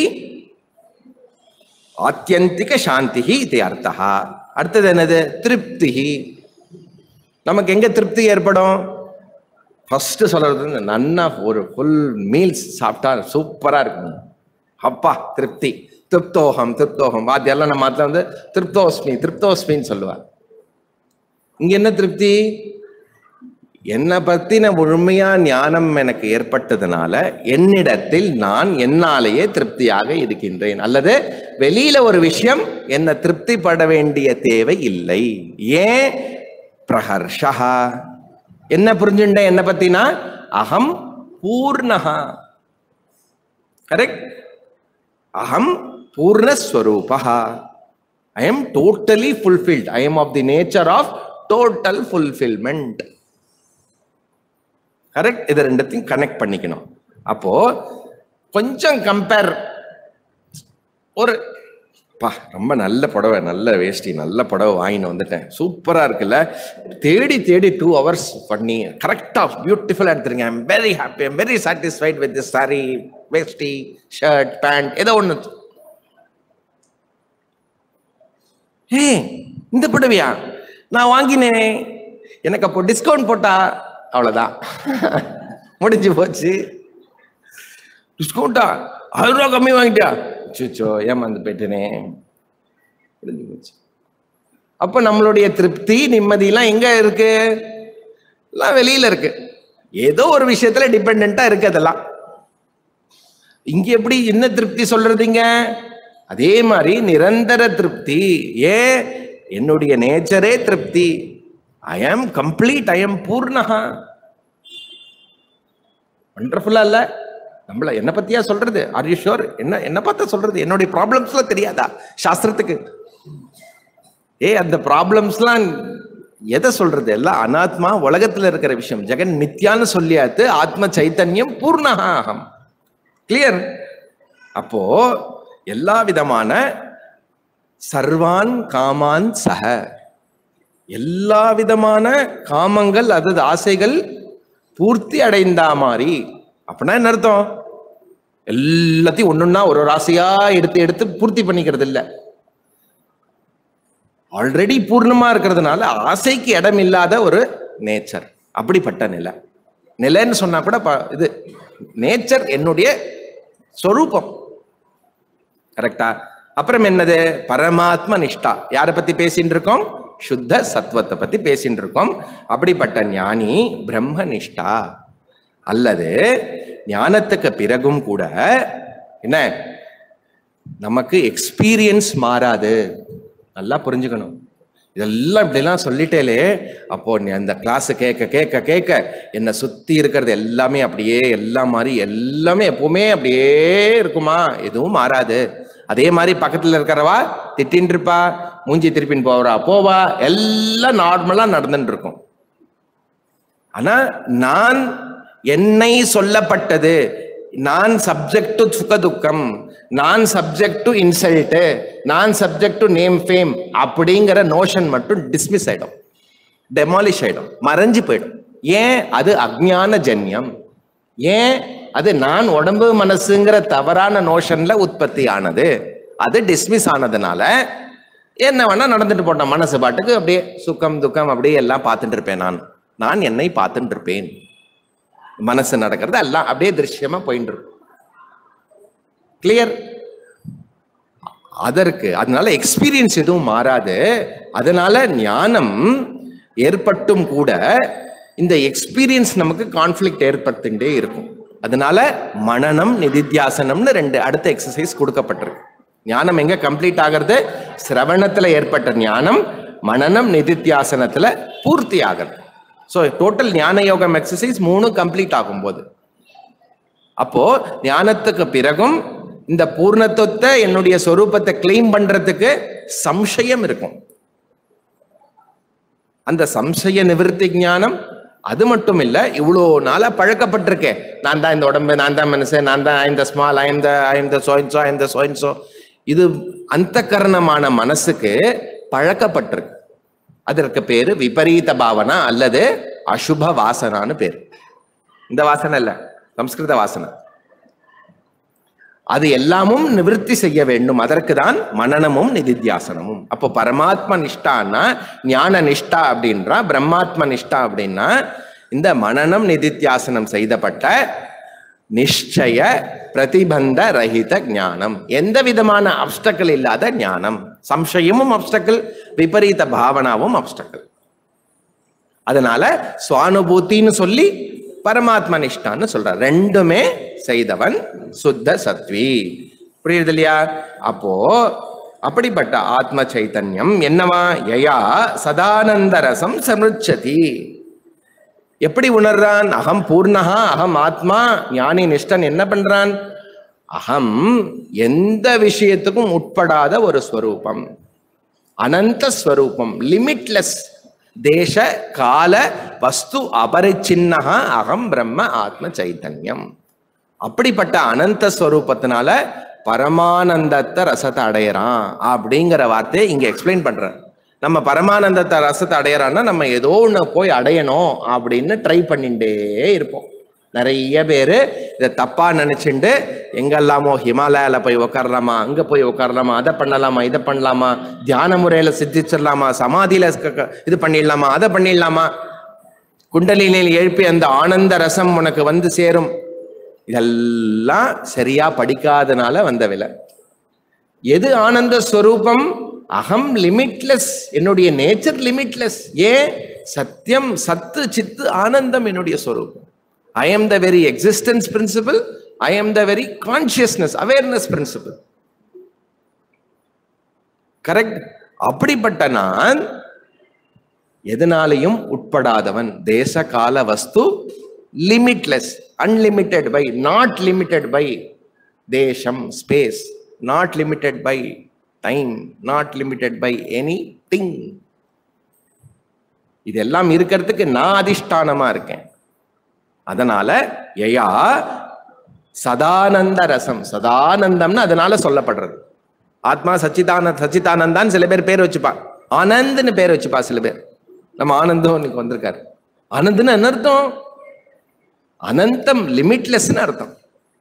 ஆத்தியந்திக சாந்தி இது அர்த்தா அடுத்தது என்னது திருப்தி நமக்கு எங்க திருப்தி ஏற்படும் ஃபர்ஸ்ட் சொல்றது வந்து நன்னா ஒரு ஃபுல் மீல்ஸ் சாப்பிட்டா சூப்பரா இருக்கும் அப்பா திருப்தி திருப்தோகம் திருப்தோகம் வாத்தியெல்லாம் நம்ம மாத்திரம் வந்து திருப்தோஸ்மி திருப்தோஸ்மின்னு சொல்லுவார் இங்க என்ன திருப்தி என்னை பத்தின முழுமையா ஞானம் எனக்கு ஏற்பட்டதுனால என்னிடத்தில் நான் என்னாலேயே திருப்தியாக இருக்கின்றேன் அல்லது வெளியில ஒரு விஷயம் என்ன திருப்தி பட வேண்டிய தேவை இல்லை ஏன் பிரஹர்ஷா என்ன புரிஞ்சுட்டேன் என்ன பத்தினா அகம் பூர்ணஹா கரெக்ட் அகம் பூர்ணஸ்வரூபா I am totally fulfilled I am of the nature of total fulfilment correct இது ரெண்டத்தையும் கனெக்ட் பண்ணிக்கணும் அப்போ கொஞ்சம் கம்பேர் ஒரு பா ரொம்ப நல்ல புடவை நல்ல வேஷ்டி நல்ல புடவை வாங்கிட்டு வந்துட்டேன் சூப்பரா இருக்குல்ல தேடி தேடி டூ ஹவர்ஸ் பண்ணி கரெக்டா பியூட்டிஃபுல்லா எடுத்துருங்க I'm very happy I'm very satisfied with this sari வேஷ்டி ஷர்ட் பேண்ட் ஏதோ ஒன்று ஏ இந்த புடவையா நான் வாங்கினேன் எனக்கு அப்போ டிஸ்கவுண்ட் போட்டா அவ்வளவுதான் முடிஞ்சு போச்சு டிஸ்கவுண்டா ஆயிரம் ரூபா கம்மி வாங்கிட்டியா சுச்சோ ஏமாந்து போயிட்டேனே முடிஞ்சு போச்சு அப்ப நம்மளுடைய திருப்தி நிம்மதியெல்லாம் எங்க இருக்கு எல்லாம் வெளியில இருக்கு ஏதோ ஒரு விஷயத்துல டிபெண்டா இருக்கு அதெல்லாம் இங்க எப்படி என்ன திருப்தி சொல்றதுங்க அதே மாதிரி நிரந்தர திருப்தி ஏன் என்னுடைய நேச்சரே திருப்தி ஐ ஆம் கம்ப்ளீட் ஐ ஆம் பூர்ணகா வண்டர்ஃபுல்லா இல்ல நம்மள என்ன பத்தியா சொல்றது ஆர் யூ ஷோர் என்ன என்ன பார்த்தா சொல்றது என்னுடைய ப்ராப்ளம்ஸ்லாம் தெரியாதா சாஸ்திரத்துக்கு ஏ அந்த ப்ராப்ளம்ஸ்லாம் எதை சொல்றது எல்லாம் அனாத்மா உலகத்துல இருக்கிற விஷயம் ஜெகன் மித்யான்னு சொல்லியாத்து ஆத்ம சைத்தன்யம் பூர்ணகா அகம் கிளியர் அப்போ எல்லா விதமான சர்வான் காமான் சக எல்லா விதமான காமங்கள் அதாவது ஆசைகள் பூர்த்தி அடைந்தா மாதிரி அப்படின்னா என்ன அர்த்தம் எல்லாத்தையும் ஒண்ணுன்னா ஒரு ஒரு ஆசையா எடுத்து எடுத்து பூர்த்தி பண்ணிக்கிறது இல்ல ஆல்ரெடி பூர்ணமா இருக்கிறதுனால ஆசைக்கு இடம் இல்லாத ஒரு நேச்சர் அப்படிப்பட்ட நிலை நிலைன்னு சொன்னா கூட ப- இது நேச்சர் என்னுடைய சொரூபம் கரெக்டா அப்புறம் என்னது பரமாத்ம நிஷ்டா யாரை பத்தி பேசிட்டு இருக்கோம் சுத்த சத்வத்தை பத்தி பேசிட்டு இருக்கோம் அப்படிப்பட்ட ஞானி பிரம்ம நிஷ்டா அல்லது ஞானத்துக்கு பிறகும் கூட என்ன நமக்கு எக்ஸ்பீரியன்ஸ் மாறாது நல்லா புரிஞ்சுக்கணும் இதெல்லாம் இப்படிலாம் சொல்லிட்டேலே அப்போ நீ அந்த கிளாஸ் கேட்க கேட்க கேட்க என்னை சுத்தி இருக்கிறது எல்லாமே அப்படியே எல்லாம் மாதிரி எல்லாமே எப்பவுமே அப்படியே இருக்குமா எதுவும் மாறாது அதே மாதிரி பக்கத்துல இருக்கிறவா திட்டின்னு இருப்பா மூஞ்சி திருப்பின்னு போவரா போவா எல்லாம் நார்மலா நடந்துட்டு இருக்கும் ஆனா நான் என்னை சொல்லப்பட்டது நான் சப்ஜெக்ட் டு சுக துக்கம் நான் சப்ஜெக்ட் டு இன்சல்ட் நான் சப்ஜெக்ட் டு நேம் ஃபேம் அப்படிங்கிற நோஷன் மட்டும் டிஸ்மிஸ் ஆயிடும் டெமாலிஷ் ஆயிடும் மறைஞ்சு போயிடும் ஏன் அது அஜ்ஞான ஜன்யம் ஏன் அது நான் உடம்பு மனசுங்கிற தவறான நோஷன்ல உற்பத்தி ஆனது அது டிஸ்மிஸ் ஆனதுனால என்ன வேணா நடந்துட்டு போட்டேன் மனசு பாட்டுக்கு அப்படியே சுக்கம் துக்கம் அப்படியே எல்லாம் பார்த்துட்டு இருப்பேன் நான் நான் என்னை பார்த்துட்டு இருப்பேன் மனசு நடக்கிறது எல்லாம் அப்படியே திருஷ்யமா போயிட்டு இருக்கும் கிளியர் அதற்கு அதனால எக்ஸ்பீரியன்ஸ் எதுவும் மாறாது அதனால ஞானம் ஏற்பட்டும் கூட இந்த எக்ஸ்பீரியன்ஸ் நமக்கு கான்ஃப்ளிக்ட் ஏற்படுத்திட்டே இருக்கும் அதனால மனனம் நிதித்தியாசனம்னு ரெண்டு அடுத்த எக்ஸசைஸ் கொடுக்கப்பட்டிருக்கு ஞானம் எங்க கம்ப்ளீட் ஆகிறது சிரவணத்துல ஏற்பட்ட ஞானம் மனனம் நிதித்தியாசனத்துல பூர்த்தி ஆகிறது ஸோ டோட்டல் ஞான யோகம் எக்ஸசைஸ் மூணு கம்ப்ளீட் ஆகும்போது அப்போ ஞானத்துக்கு பிறகும் இந்த பூர்ணத்துவத்தை என்னுடைய சொரூபத்தை கிளைம் பண்றதுக்கு சம்சயம் இருக்கும் அந்த சம்சய நிவிருத்தி ஞானம் அது மட்டும் இல்ல இவ்வளோ நாளா பழக்கப்பட்டிருக்கேன் நான் தான் இந்த உடம்பு நான் தான் மனுஷன் நான் தான் இந்த ஸ்மால் ஐந்த ஐந்த சோயின்சோ ஐந்த சோயின்சோ இது அந்த கரணமான மனசுக்கு பழக்கப்பட்டிருக்கு அதற்கு பேரு விபரீத பாவனா அல்லது அசுப வாசனான்னு பேர் இந்த வாசனை இல்ல சம்ஸ்கிருத வாசனை அது எல்லாமும் நிவிருத்தி செய்ய வேண்டும் அதற்கு தான் மனனமும் நிதித்தியாசனமும் அப்போ பரமாத்ம நிஷ்டான்னா ஞான நிஷ்டா அப்படின்றா பிரம்மாத்ம நிஷ்டா அப்படின்னா இந்த மனனம் நிதித்தியாசனம் செய்தப்பட்ட நிச்சய பிரதிபந்த ரஹித ஞானம் எந்த விதமான அப்டக்கல் இல்லாத ஞானம் சம்சயமும் அப்டக்கல் விபரீத பாவனாவும் அப்டக்கல் அதனால சுவானுபூத்தின்னு சொல்லி பரமாத்ம நிஷ்டான்னு சொல்றார் ரெண்டுமே செய்தவன் சுத்த சத்வி புரியுது இல்லையா அப்போ அப்படிப்பட்ட ஆத்ம சைத்தன்யம் என்னவா யயா சதானந்த ரசம் சமுச்சதி எப்படி உணர்றான் அகம் பூர்ணகா அகம் ஆத்மா ஞானி நிஷ்டன் என்ன பண்றான் அகம் எந்த விஷயத்துக்கும் உட்படாத ஒரு ஸ்வரூபம் அனந்த ஸ்வரூபம் லிமிட்லெஸ் தேச கால வஸ்து அபரிச்சின்னகா அகம் பிரம்ம ஆத்ம சைத்தன்யம் அப்படிப்பட்ட அனந்த ஸ்வரூபத்தினால பரமானந்தத்தை ரசத்தை அடையறான் அப்படிங்கிற வார்த்தையை இங்க எக்ஸ்பிளைன் பண்றேன் நம்ம பரமானந்தத்தை ரசத்தை அடையறான்னா நம்ம ஏதோ ஒண்ணு போய் அடையணும் அப்படின்னு ட்ரை பண்ணிட்டே இருப்போம் நிறைய பேர் இதை தப்பா நினைச்சுண்டு எங்கெல்லாமோ ஹிமாலயால போய் உட்காரலாமா அங்க போய் உட்காரலாமா அதை பண்ணலாமா இதை பண்ணலாமா தியான முறையில சித்திச்சிடலாமா சமாதியில க- க- இது பண்ணிடலாமா அதை பண்ணிடலாமா குண்டலினில் எழுப்பி அந்த ஆனந்த ரசம் உனக்கு வந்து சேரும் இதெல்லாம் சரியா படிக்காதனால வந்த விலை எது ஆனந்த ஸ்வரூபம் அகம் லிமிட்லெஸ் என்னுடைய நேச்சர் லிமிட்லெஸ் ஏன் சத்தியம் சத்து சித்து ஆனந்தம் என்னுடைய ஸ்வரூபம் I am the very existence principle I am the very consciousness awareness principle correct அப்படிப்பட்ட நான் எதனாலையும் உட்படாதவன் தேச கால வஸ்து limitless unlimited by not limited by தேசம் space not limited by time not limited by anything இதெல்லாம் இருக்கிறதுக்கு நான் அதிஷ்டானமா இருக்கேன் அதனால யயா சதானந்த ரசம் சதானந்தம்னு அதனால சொல்லப்படுறது ஆத்மா சச்சிதானந்த் சச்சிதானந்தான் சில பேர் பேர் வச்சுப்பா ஆனந்த்னு பேர் வச்சுப்பா சில பேர் நம்ம ஆனந்தம் இன்னைக்கு வந்திருக்காரு ஆனந்த்னு என்ன அர்த்தம் அனந்தம் லிமிட்லெஸ்னு அர்த்தம்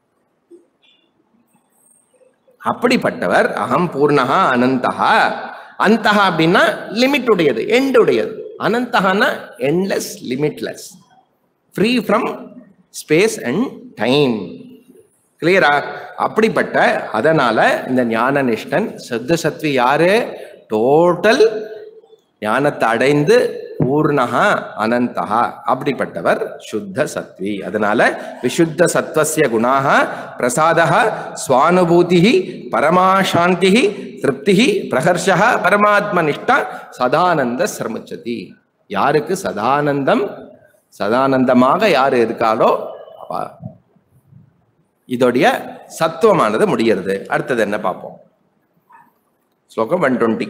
அப்படிப்பட்டவர் அகம் பூர்ணகா அனந்தகா அந்தகா அப்படின்னா லிமிட் உடையது எண்ட் உடையது அனந்தகான்னா endless limitless free from space and time கிளியரா அப்படிப்பட்ட அதனால இந்த ஞான நிஷ்டன் சத்த சத்வி யாரு டோட்டல் ஞானத்தை அடைந்து பூர்ணகா அனந்தகா அப்படிப்பட்டவர் சுத்த சத்வி அதனால விசுத்த சத்வசிய குணாக பிரசாதः சுவானுபூதி பரமாசாந்தி திருப்தி பிரகர்ஷா பரமாத்ம நிஷ்டா சதானந்த சர்மச்சதி யாருக்கு சதானந்தம் சதானந்தமாக யார் இருக்காளோ அவ இதோடைய சத்துவமானது முடிகிறது அடுத்தது என்ன பார்ப்போம் ஸ்லோகம் ஒன் டுவெண்ட்டி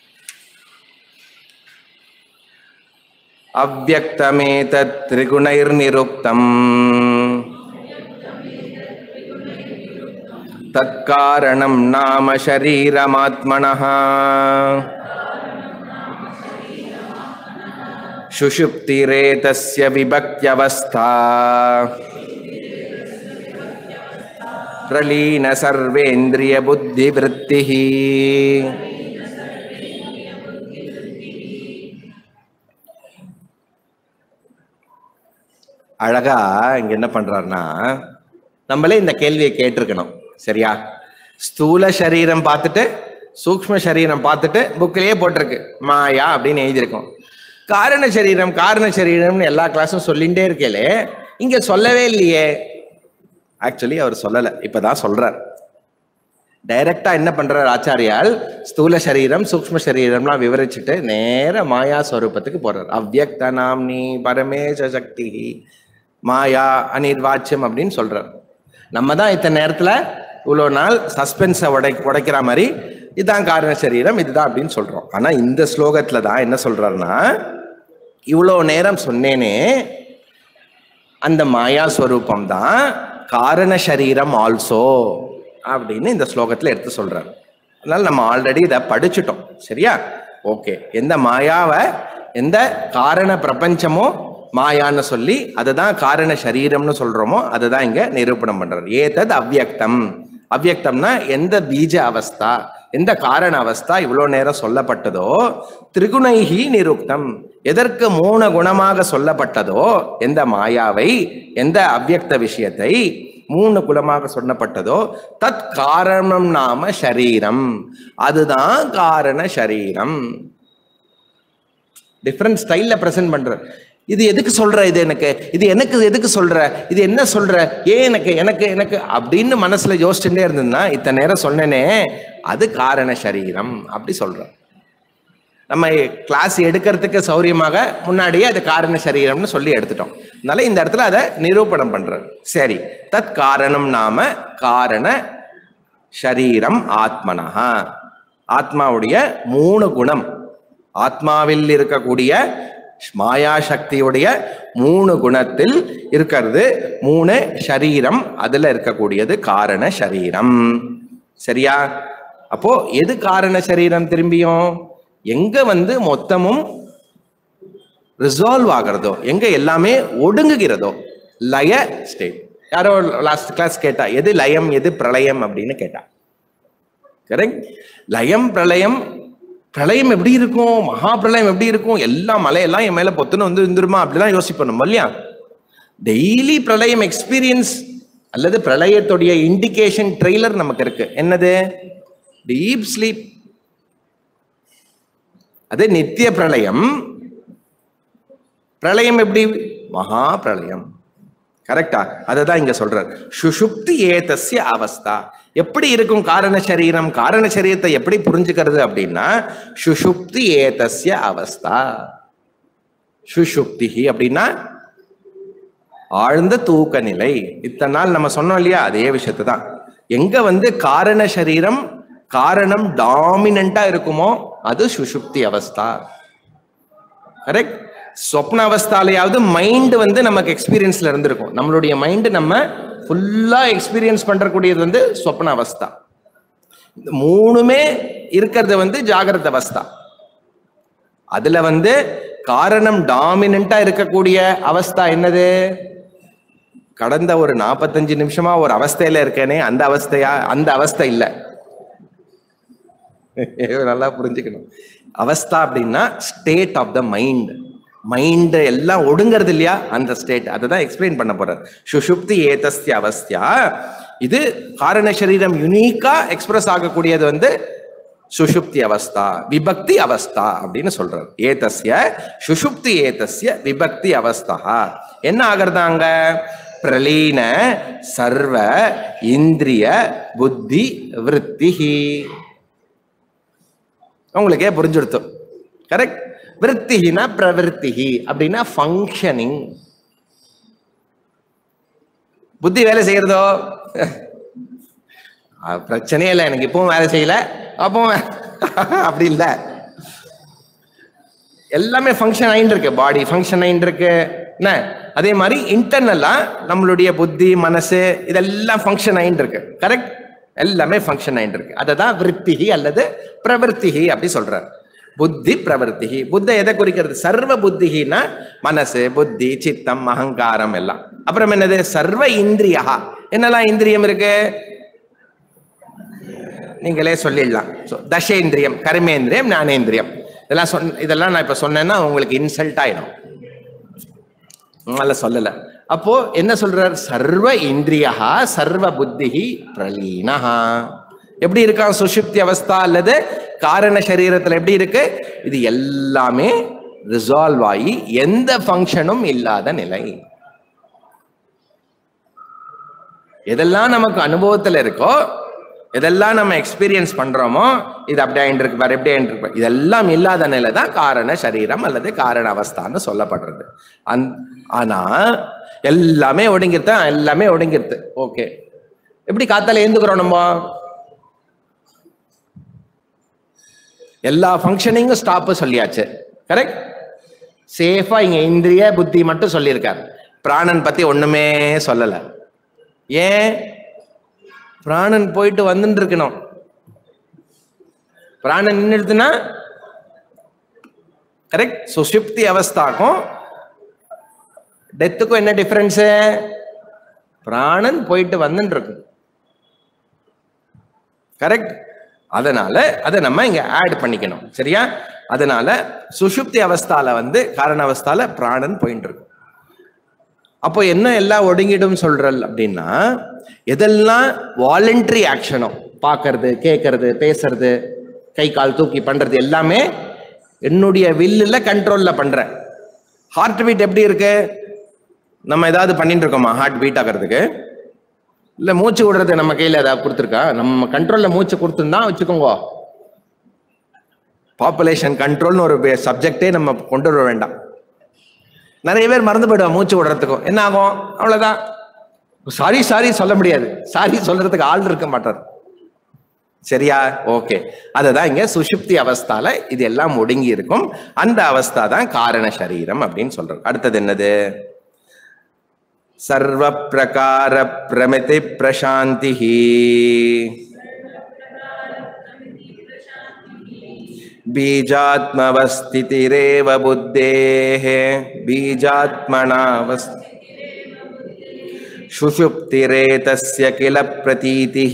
அவ்வக்தமேதத் திரிகுணைர்நிருக்தம் தற்காரணம் நாம ஷரீரமாத்மனः சுஷுப்திரேதஸ்ய விபக்தியவஸ்தா प्रलीन सर्वेन्द्रिय बुद्धिवृत्तिः அழகா இங்க என்ன பண்றாருன்னா நம்மளே இந்த கேள்வியை கேட்டிருக்கணும் சரியா ஸ்தூல சரீரம் பார்த்துட்டு சூக்ம சரீரம் பார்த்துட்டு புக்கிலேயே போட்டிருக்கு மாயா அப்படின்னு எழுதியிருக்கோம் காரண சரீரம் காரண சரீரம்னு எல்லா கிளாஸும் சொல்லிகிட்டே இருக்கேலே இங்க சொல்லவே இல்லையே ஆக்சுவலி அவர் சொல்லலை இப்பதான் சொல்றார் டைரக்டா என்ன பண்றார் ஆச்சாரியால் ஸ்தூல சரீரம் சூக்ம சரீரம்லாம் விவரிச்சுட்டு நேர மாயா ஸ்வரூபத்துக்கு போறார் அவ்யக்த நாம்னி பரமேச சக்தி மாயா அனிர்வாச்சியம் அப்படின்னு சொல்றார் நம்ம தான் இத்தனை நேரத்துல இவ்வளோ நாள் சஸ்பென்ஸை உடை உடைக்கிற மாதிரி இதுதான் காரண சரீரம் இதுதான் அப்படின்னு சொல்றோம் ஆனா இந்த ஸ்லோகத்துல தான் என்ன சொல்றாருன்னா இவ்வளோ நேரம் சொன்னேனே அந்த மாயா ஸ்வரூபம் தான் காரண சரீரம் ஆல்சோ அப்படின்னு இந்த ஸ்லோகத்துல எடுத்து சொல்றாரு அதனால நம்ம ஆல்ரெடி இதை படிச்சுட்டோம் சரியா ஓகே எந்த மாயாவை எந்த காரண பிரபஞ்சமோ மாயான்னு சொல்லி அதுதான் காரண சரீரம்னு சொல்றோமோ அதுதான் இங்க நிரூபணம் பண்றாரு ஏதது அவ்யக்தம் அவ்யக்தம்னா எந்த பீஜ அவஸ்தா எந்த காரண அவஸ்தா இவ்வளோ நேரம் சொல்லப்பட்டதோ திரிகுணைகி நிருக்தம் எதற்கு மூணு குணமாக சொல்லப்பட்டதோ எந்த மாயாவை எந்த அவ்யக்த விஷயத்தை மூணு குலமாக சொல்லப்பட்டதோ தத் காரணம் நாம ஷரீரம் அதுதான் காரண ஷரீரம் டிஃப்ரெண்ட் ஸ்டைல்ல பிரசன்ட் பண்ற இது எதுக்கு சொல்ற இது எனக்கு இது எனக்கு எதுக்கு சொல்ற இது என்ன சொல்ற ஏன் எனக்கு எனக்கு எனக்கு அப்படின்னு மனசுல யோசிச்சுட்டே இருந்ததுன்னா இத்தனை நேரம் சொன்னேனே அது காரண சரீரம் அப்படி சொல்ற நம்ம கிளாஸ் எடுக்கிறதுக்கு சௌரியமாக முன்னாடியே அது காரண சரீரம்னு சொல்லி எடுத்துட்டோம் அதனால இந்த இடத்துல அதை நிரூபணம் பண்றார் சரி தத் காரணம் நாம காரண ஷரீரம் ஆத்மனஹா ஆத்மாவுடைய மூணு குணம் ஆத்மாவில் இருக்கக்கூடிய மாயா சக்தியுடைய மூணு குணத்தில் இருக்கிறது மூணு ஷரீரம் அதுல இருக்கக்கூடியது காரண சரீரம் சரியா அப்போ எது காரண சரீரம் திரும்பியும் எங்க வந்து மொத்தமும் ரிசால்வ் ஆகிறதோ எங்க எல்லாமே ஒடுங்குகிறதோ லய ஸ்டேட் யாரோ லாஸ்ட் கிளாஸ் கேட்டா எது லயம் எது பிரளயம் அப்படின்னு கேட்டா கரெக்ட் லயம் பிரளயம் பிரளயம் எப்படி இருக்கும் மகா பிரளயம் எப்படி இருக்கும் எல்லா மலையெல்லாம் என் மேல பொத்துன்னு வந்து இருந்துருமா அப்படிலாம் யோசிப்பணும் இல்லையா டெய்லி பிரளயம் எக்ஸ்பீரியன்ஸ் அல்லது பிரளயத்துடைய இண்டிகேஷன் ட்ரெய்லர் நமக்கு இருக்கு என்னது டீப் ஸ்லீப் அது நித்திய பிரளயம் பிரளயம் எப்படி மகா பிரளயம் கரெக்டா அதை தான் இங்க சொல்றார் சுஷுப்தி ஏதஸ்ய அவஸ்தா எப்படி இருக்கும் காரண சரீரம் காரண சரீரத்தை எப்படி புரிஞ்சுக்கிறது அப்படின்னா சுஷுப்தி ஏதஸ்ய அவஸ்தா சுஷுப்தி அப்படின்னா ஆழ்ந்த தூக்க நிலை இத்தனை நாள் நம்ம சொன்னோம் இல்லையா அதே விஷயத்தை தான் எங்க வந்து காரண சரீரம் காரணம் டாமினண்டா இருக்குமோ அது சுஷுப்தி அவஸ்தா கரெக்ட் சொப்ன அவஸ்தாலையாவது மைண்ட் வந்து நமக்கு எக்ஸ்பீரியன்ஸ்ல இருந்திருக்கும் நம்மளுடைய மைண்ட் நம்ம ஃபுல்லா எக்ஸ்பீரியன்ஸ் பண்றக்கூடியது வந்து சொப்ன அவஸ்தா இந்த மூணுமே இருக்கிறது வந்து ஜாகிரத அவஸ்தா அதுல வந்து காரணம் டாமினண்டா இருக்கக்கூடிய அவஸ்தா என்னது கடந்த ஒரு நாற்பத்தஞ்சு நிமிஷமா ஒரு அவஸ்தையில இருக்கேனே அந்த அவஸ்தையா அந்த அவஸ்தை இல்ல நல்லா புரிஞ்சுக்கணும் அவஸ்தா அப்படின்னா state of the mind mind எல்லாம் ஒடுங்கிறது இல்லையா அந்த ஸ்டேட் அதை தான் எக்ஸ்பிளைன் பண்ண போறார் சுஷுப்தி ஏதஸ்ய அவஸ்தியா இது காரண சரீரம் யுனீக்கா எக்ஸ்பிரஸ் ஆகக்கூடியது வந்து சுஷுப்தி அவஸ்தா விபக்தி அவஸ்தா அப்படின்னு சொல்றார் ஏதஸ்ய சுஷுப்தி ஏதஸ்ய விபக்தி அவஸ்தா என்ன ஆகிறதாங்க பிரலீன சர்வ இந்திரிய புத்தி விருத்திஹி உங்களுக்கே புரிஞ்சுடுத்து கரெக்ட் விருத்திகினா பிரவிற்த்திகி அப்படின்னா ஃபங்க்ஷனிங் புத்தி வேலை செய்யறதோ அஹ் பிரச்சனையே இல்லை எனக்கு இப்பவும் வேலை செய்யல அப்பவும் வே- அப்படி இல்லை எல்லாமே ஃபங்க்ஷன் ஆயிட்டு இருக்கு பாடி ஃபங்க்ஷன் ஆயிட்டு இருக்கு என்ன அதே மாதிரி இன்டர்னலா நம்மளுடைய புத்தி மனசு இதெல்லாம் ஃபங்க்ஷன் ஆயிட்டு இருக்கு கரெக்ட் எல்லாமே ஃபங்க்ஷன் ஆயிட்டு இருக்கு அதை தான் விருத்திகி அல்லது பிரவருத்திகி அப்படி சொல்றார் புத்தி பிரவருத்திகி புத்த எதை குறிக்கிறது சர்வ புத்திகினா மனசு புத்தி சித்தம் அகங்காரம் எல்லாம் அப்புறம் என்னது சர்வ இந்திரியா என்னெல்லாம் இந்திரியம் இருக்கு நீங்களே சொல்லிடலாம் So, தசேந்திரியம் கர்மேந்திரியம் ஞானேந்திரியம் இதெல்லாம் சொன்ன இதெல்லாம் நான் இப்ப சொன்னேன்னா உங்களுக்கு இன்சல்ட் ஆயிடும் அதனால சொல்லல அப்போ என்ன சொல்றார் சர்வ இந்திரியா சர்வ புத்திஹி பிரலீனஹா எப்படி இருக்கான் சுஷுப்தி அவஸ்தா அல்லது காரண சரீரத்துல எப்படி இருக்கு இது எல்லாமே ரிசால்வ் ஆகி எந்த ஃபங்க்ஷனும் இல்லாத நிலை எதெல்லாம் நமக்கு அனுபவத்துல இருக்கோ எதெல்லாம் நம்ம எக்ஸ்பீரியன்ஸ் பண்றோமோ இது அப்படி ஆயிட்டு இருக்கு பாரு எப்படி ஆயிட்டு இருக்கு பாரு. இதெல்லாம் இல்லாத நிலை தான் காரண சரீரம் அல்லது காரண அவஸ்தான்னு சொல்லப்படுறது அந் ஆனா எல்லாமே ஒடுங்கிருது எல்லாமே ஒடுங்கிருது ஓகே எப்படி காத்தால ஏந்துக்கிறோம் நம்ம எல்லா ஃபங்க்ஷனிங்கும் ஸ்டாப் சொல்லியாச்சு கரெக்ட் சேஃபா இங்க இந்திரிய புத்தி மட்டும் சொல்லியிருக்காரு பிராணன் பத்தி ஒண்ணுமே சொல்லல ஏன் பிராணன் போயிட்டு வந்துட்டு இருக்கணும் பிராணன் நின்றுடுதுன்னா கரெக்ட் சுஷுப்தி அவஸ்தாக்கும் டெத்துக்கும் என்ன டிஃபரன்ஸ் பிராணன் போயிட்டு வந்துட்டு இருக்கு கரெக்ட் அதனால அதை நம்ம இங்க ஆட் பண்ணிக்கணும் சரியா அதனால சுஷுப்தி அவஸ்தால வந்து காரண அவஸ்தால பிராணன் போயிட்டு இருக்கு அப்போ என்ன எல்லாம் ஒடுங்கிடும் சொல்றல் அப்படின்னா எதெல்லாம் வாலண்டரி ஆக்ஷனோ பார்க்கறது கேட்கறது பேசுறது கை கால் தூக்கி பண்றது எல்லாமே என்னுடைய வில்லுல கண்ட்ரோல்ல பண்றேன் ஹார்ட் பீட் எப்படி இருக்கு நம்ம ஏதாவது பண்ணிட்டு இருக்கோமா ஹார்ட் பீட் ஆகிறதுக்கு இல்ல மூச்சு விடுறது நம்ம கையில ஏதாவது கொடுத்துருக்கா நம்ம கண்ட்ரோல்ல மூச்சு கொடுத்துருந்தா வச்சுக்கோங்க பாப்புலேஷன் கண்ட்ரோல்னு ஒரு சப்ஜெக்டே நம்ம கொண்டு வர வேண்டாம் நிறைய பேர் மறந்து போயிடுவா மூச்சு விடுறதுக்கும் என்ன ஆகும் அவ்வளவுதான் சாரி சாரி சொல்ல முடியாது சாரி சொல்றதுக்கு ஆள் இருக்க மாட்டார் சரியா ஓகே அதுதான் இங்க சுஷுப்தி அவஸ்தால இது எல்லாம் ஒடுங்கி இருக்கும் அந்த அவஸ்தா தான் காரண சரீரம் அப்படின்னு சொல்றோம் அடுத்தது என்னது சர்வ பிரகார பிரமிதி பிரசாந்தி बीजात्मवस्थितिरेव बुद्धेः बीजात्मनावस्थ सुषुप्तिरेतस्य किल प्रतीतिः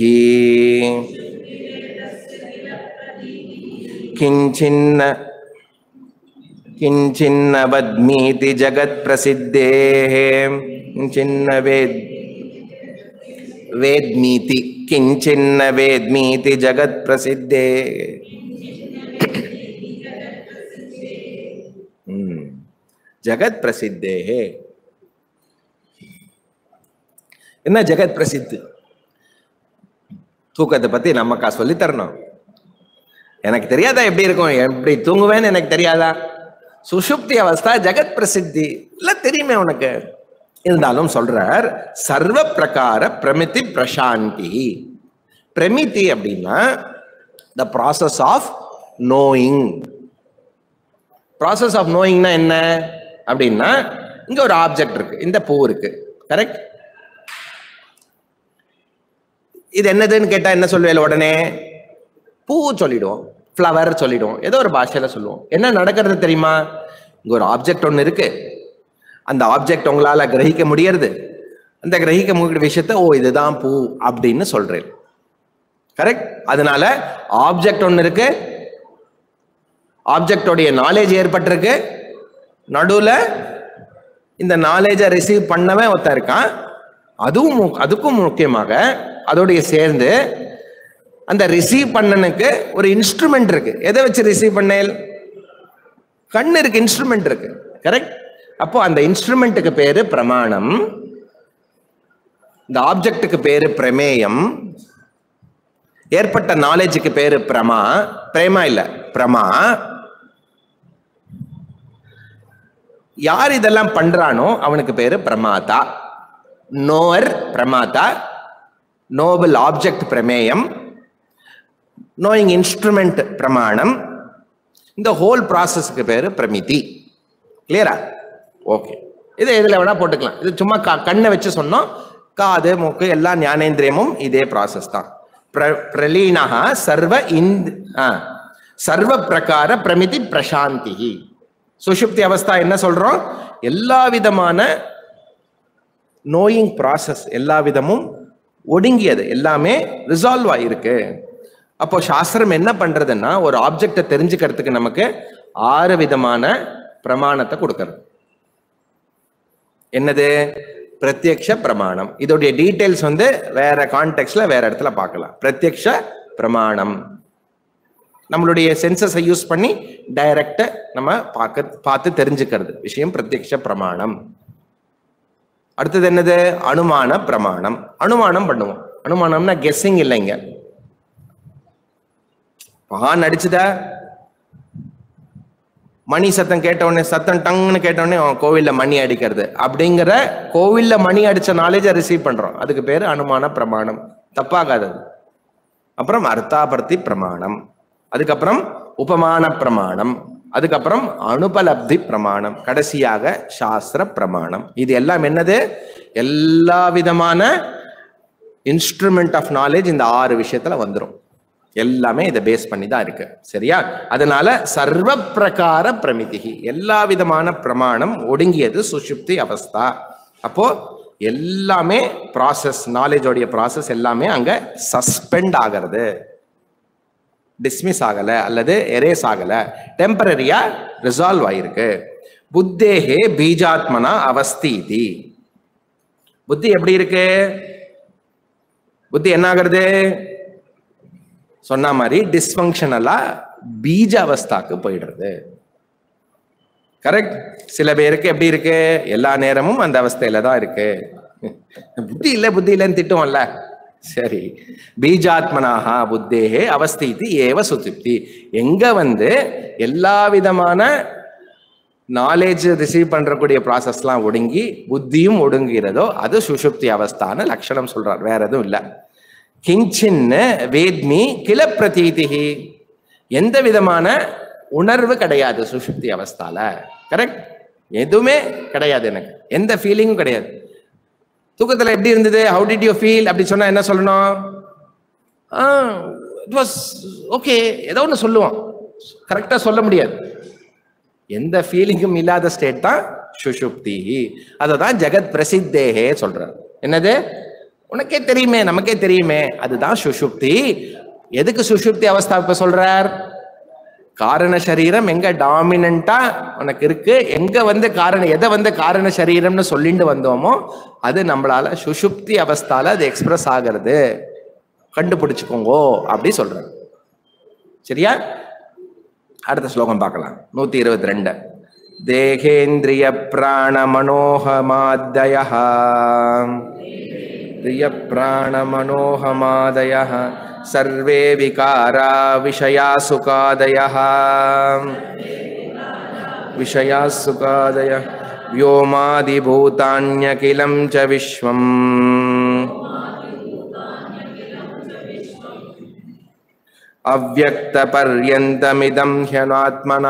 किञ्चिन्न किञ्चिन्न वद्मीति जगत्प्रसिद्धेः किञ्चिन्न वेद् वेद्मीति किञ्चिन्न वेद्मीति जगत्प्रसिद्धे हम्म, जगत प्रसिद्धे है என்ன ஜெகத் பிரசித்து தூக்கத்தை பத்தி நமக்கா சொல்லி தரணும் எனக்கு தெரியாதா எப்படி இருக்கும் எப்படி தூங்குவேன்னு எனக்கு தெரியாதா சுஷுப்தி அவஸ்தா ஜெகத் பிரசித்தி இல்ல தெரியுமே உனக்கு இருந்தாலும் சொல்றார் சர்வ பிரகார பிரமிதி பிரசாந்தி பிரமிதி அப்படின்னா the process of knowing process of நோயிங்னா என்ன அப்படின்னா இங்க ஒரு ஆப்ஜெக்ட் இருக்கு இந்த பூ இருக்கு கரெக்ட் இது என்னதுன்னு கேட்டா என்ன சொல்லுவேன் உடனே பூ சொல்லிடுவோம் ஃப்ளவர் சொல்லிடுவோம் ஏதோ ஒரு பாஷையில சொல்லுவோம் என்ன நடக்கிறது தெரியுமா இங்க ஒரு ஆப்ஜெக்ட் ஒன்று இருக்கு அந்த ஆப்ஜெக்ட் உங்களால கிரகிக்க முடியறது அந்த கிரகிக்க முடிய விஷயத்த ஓ இதுதான் பூ அப்படின்னு சொல்றேன் கரெக்ட் அதனால ஆப்ஜெக்ட் ஒன்று இருக்கு ஆப்ஜெக்டோடைய நாலேஜ் ஏற்பட்டிருக்கு நடுவுல இந்த நாலேஜை ரிசீவ் பண்ணவே ஒருத்தன் இருக்கான் அதுவும் மு- அதுக்கும் முக்கியமாக அதோடைய சேர்ந்து அந்த ரிசீவ் பண்ணனுக்கு ஒரு இன்ஸ்ட்ருமெண்ட் இருக்கு எதை வச்சு ரிசீவ் பண்ணேல் கண்ணு இருக்கு இன்ஸ்ட்ருமெண்ட் இருக்கு கரெக்ட் அப்போ அந்த இன்ஸ்ட்ருமெண்ட்டுக்கு பேரு பிரமாணம் இந்த ஆப்ஜெக்ட்டுக்கு பேரு பிரமேயம் ஏற்பட்ட நாலேஜுக்கு பேரு பிரமா பிரேமா இல்ல பிரமா யார் இதெல்லாம் பண்றானோ அவனுக்கு பேரு பிரமாதா நோவர் பிரமாதா நோபல் ஆப்ஜெக்ட் பிரமேயம் நோயிங் இன்ஸ்ட்ருமெண்ட் பிரமாணம் இந்த ஹோல் ப்ராசஸ்க்கு பேரு பிரமிதி கிளியரா ஓகே இது எதுல வேணா போட்டுக்கலாம் இது சும்மா க- கண்ணை வச்சு சொன்னோம் காது மூக்கு எல்லா ஞானேந்திரியமும் இதே ப்ராசஸ் தான் பிர- பிரலீனஹா சர்வ இந்த் ஆ, சர்வ பிரகார பிரமிதி பிரசாந்தி சுஷுப்தி அவஸ்தா என்ன சொல்றோம் எல்லா விதமான நோயிங் ப்ராசஸ் எல்லா விதமும் ஒடுங்கியது எல்லாமே ரிசால்வ் ஆயிருக்கு அப்போ சாஸ்திரம் என்ன பண்றதுன்னா ஒரு ஆப்ஜெக்டை தெரிஞ்சுக்கிறதுக்கு நமக்கு ஆறு விதமான பிரமாணத்தை கொடுக்கறது என்னது பிரத்யக்ஷ பிரமாணம் இதோடைய டீடைல்ஸ் வந்து வேற கான்டெக்ட்ல வேற இடத்துல பார்க்கலாம் பிரத்யக்ஷ பிரமாணம் நம்மளுடைய சென்சஸை யூஸ் பண்ணி டைரக்டா நம்ம பார்க்க பார்த்து தெரிஞ்சுக்கிறது விஷயம் பிரத்யக்ஷ பிரமாணம் அடுத்தது என்னது அனுமான பிரமாணம் அனுமானம் பண்ணுவோம் அனுமானம்னா கெஸ்ஸிங் இல்லைங்க பான் அடிச்சுதா மணி சத்தம் கேட்ட உடனே சத்தம் டங்குன்னு கேட்ட உடனே அவன் கோவில்ல மணி அடிக்கிறது அப்படிங்கிற கோவில்ல மணி அடிச்ச நாலேஜை ரிசீவ் பண்றோம் அதுக்கு பேரு அனுமான பிரமாணம் தப்பாகாதது அப்புறம் அர்த்தாபர்த்தி பிரமாணம் அதுக்கப்புறம் உபமான பிரமாணம் அதுக்கப்புறம் அனுபலப்தி பிரமாணம் கடைசியாக சாஸ்திர பிரமாணம் இது எல்லாம் என்னது எல்லா விதமான இன்ஸ்ட்ருமெண்ட் ஆஃப் நாலேஜ் இந்த ஆறு விஷயத்துல வந்துரும் எல்லாமே இதை பேஸ் பண்ணி தான் இருக்கு சரியா அதனால சர்வ பிரகார பிரமிதிகி எல்லா விதமான பிரமாணம் ஒடுங்கியது சுஷுப்தி அவஸ்தா அப்போ எல்லாமே ப்ராசஸ் நாலேஜோடைய ப்ராசஸ் எல்லாமே அங்க சஸ்பெண்ட் ஆகிறது டிஸ்மிஸ் ஆகல அல்லது எரேஸ் ஆகல டெம்பரரியா ரிசால்வ் ஆயிருக்கு புத்தேகே பீஜாத்மனா அவஸ்தீதி புத்தி எப்படி இருக்கு புத்தி என்ன ஆகுறது சொன்ன மாதிரி டிஸ்ஃபங்க்ஷனலா பீஜ அவஸ்தாக்கு போயிடுறது கரெக்ட் சில பேருக்கு எப்படி இருக்கு எல்லா நேரமும் அந்த அவஸ்தையில தான் இருக்கு புத்தி இல்ல புத்தி இல்லைன்னு திட்டுவோம்ல சரி பீஜாத்மனாக புத்தேகே அவஸ்திதி ஏவ சுத்திப்தி எங்க வந்து எல்லா விதமான நாலேஜ் ரிசீவ் பண்றக்கூடிய ப்ராசஸ்லாம் ஒடுங்கி புத்தியும் ஒடுங்குகிறதோ அது சுஷுப்தி அவஸ்தான லட்சணம் சொல்றார் வேற எதுவும் இல்லை கிஞ்சின்னு வேத்மி கில பிரதீதிகி எந்த விதமான உணர்வு கிடையாது சுஷுப்தி அவஸ்தால கரெக்ட் எதுவுமே கிடையாது எனக்கு எந்த ஃபீலிங்கும் கிடையாது தூக்கத்துல எப்படி இருந்தது ஹவு டிட் யூ ஃபீல் அப்படி சொன்னா என்ன சொல்லணும் இட் வாஸ் ஓகே ஏதோ ஒன்று சொல்லுவோம் கரெக்டாக சொல்ல முடியாது எந்த ஃபீலிங்கும் இல்லாத ஸ்டேட் தான் சுஷுப்தி அதை தான் ஜெகத் பிரசித்தேகே சொல்றார் என்னது உனக்கே தெரியுமே நமக்கே தெரியுமே அதுதான் சுஷுப்தி எதுக்கு சுஷுப்தி அவஸ்தா இப்ப சொல்றார் காரண சரீரம் எங்க டாமினண்டா உனக்கு இருக்கு எங்க வந்து காரண எதை வந்து காரண சரீரம்னு சொல்லிட்டு வந்தோமோ அது நம்மளால சுஷுப்தி அவஸ்தால அது எக்ஸ்பிரஸ் ஆகிறது கண்டுபிடிச்சுக்கோங்கோ அப்படி சொல்றாரு சரியா அடுத்த ஸ்லோகம் பார்க்கலாம் நூத்தி இருபத்தி ரெண்டு தேகேந்திரிய பிராண மனோகமாதய प्रियप्राणमनोहमादयः सर्वे विकारा विषया सुखादयः विषया सुखादयः व्योमादिभूतान्यखिलं च विश्वम् अव्यक्तपर्यन्तमिदं ह्यनात्मना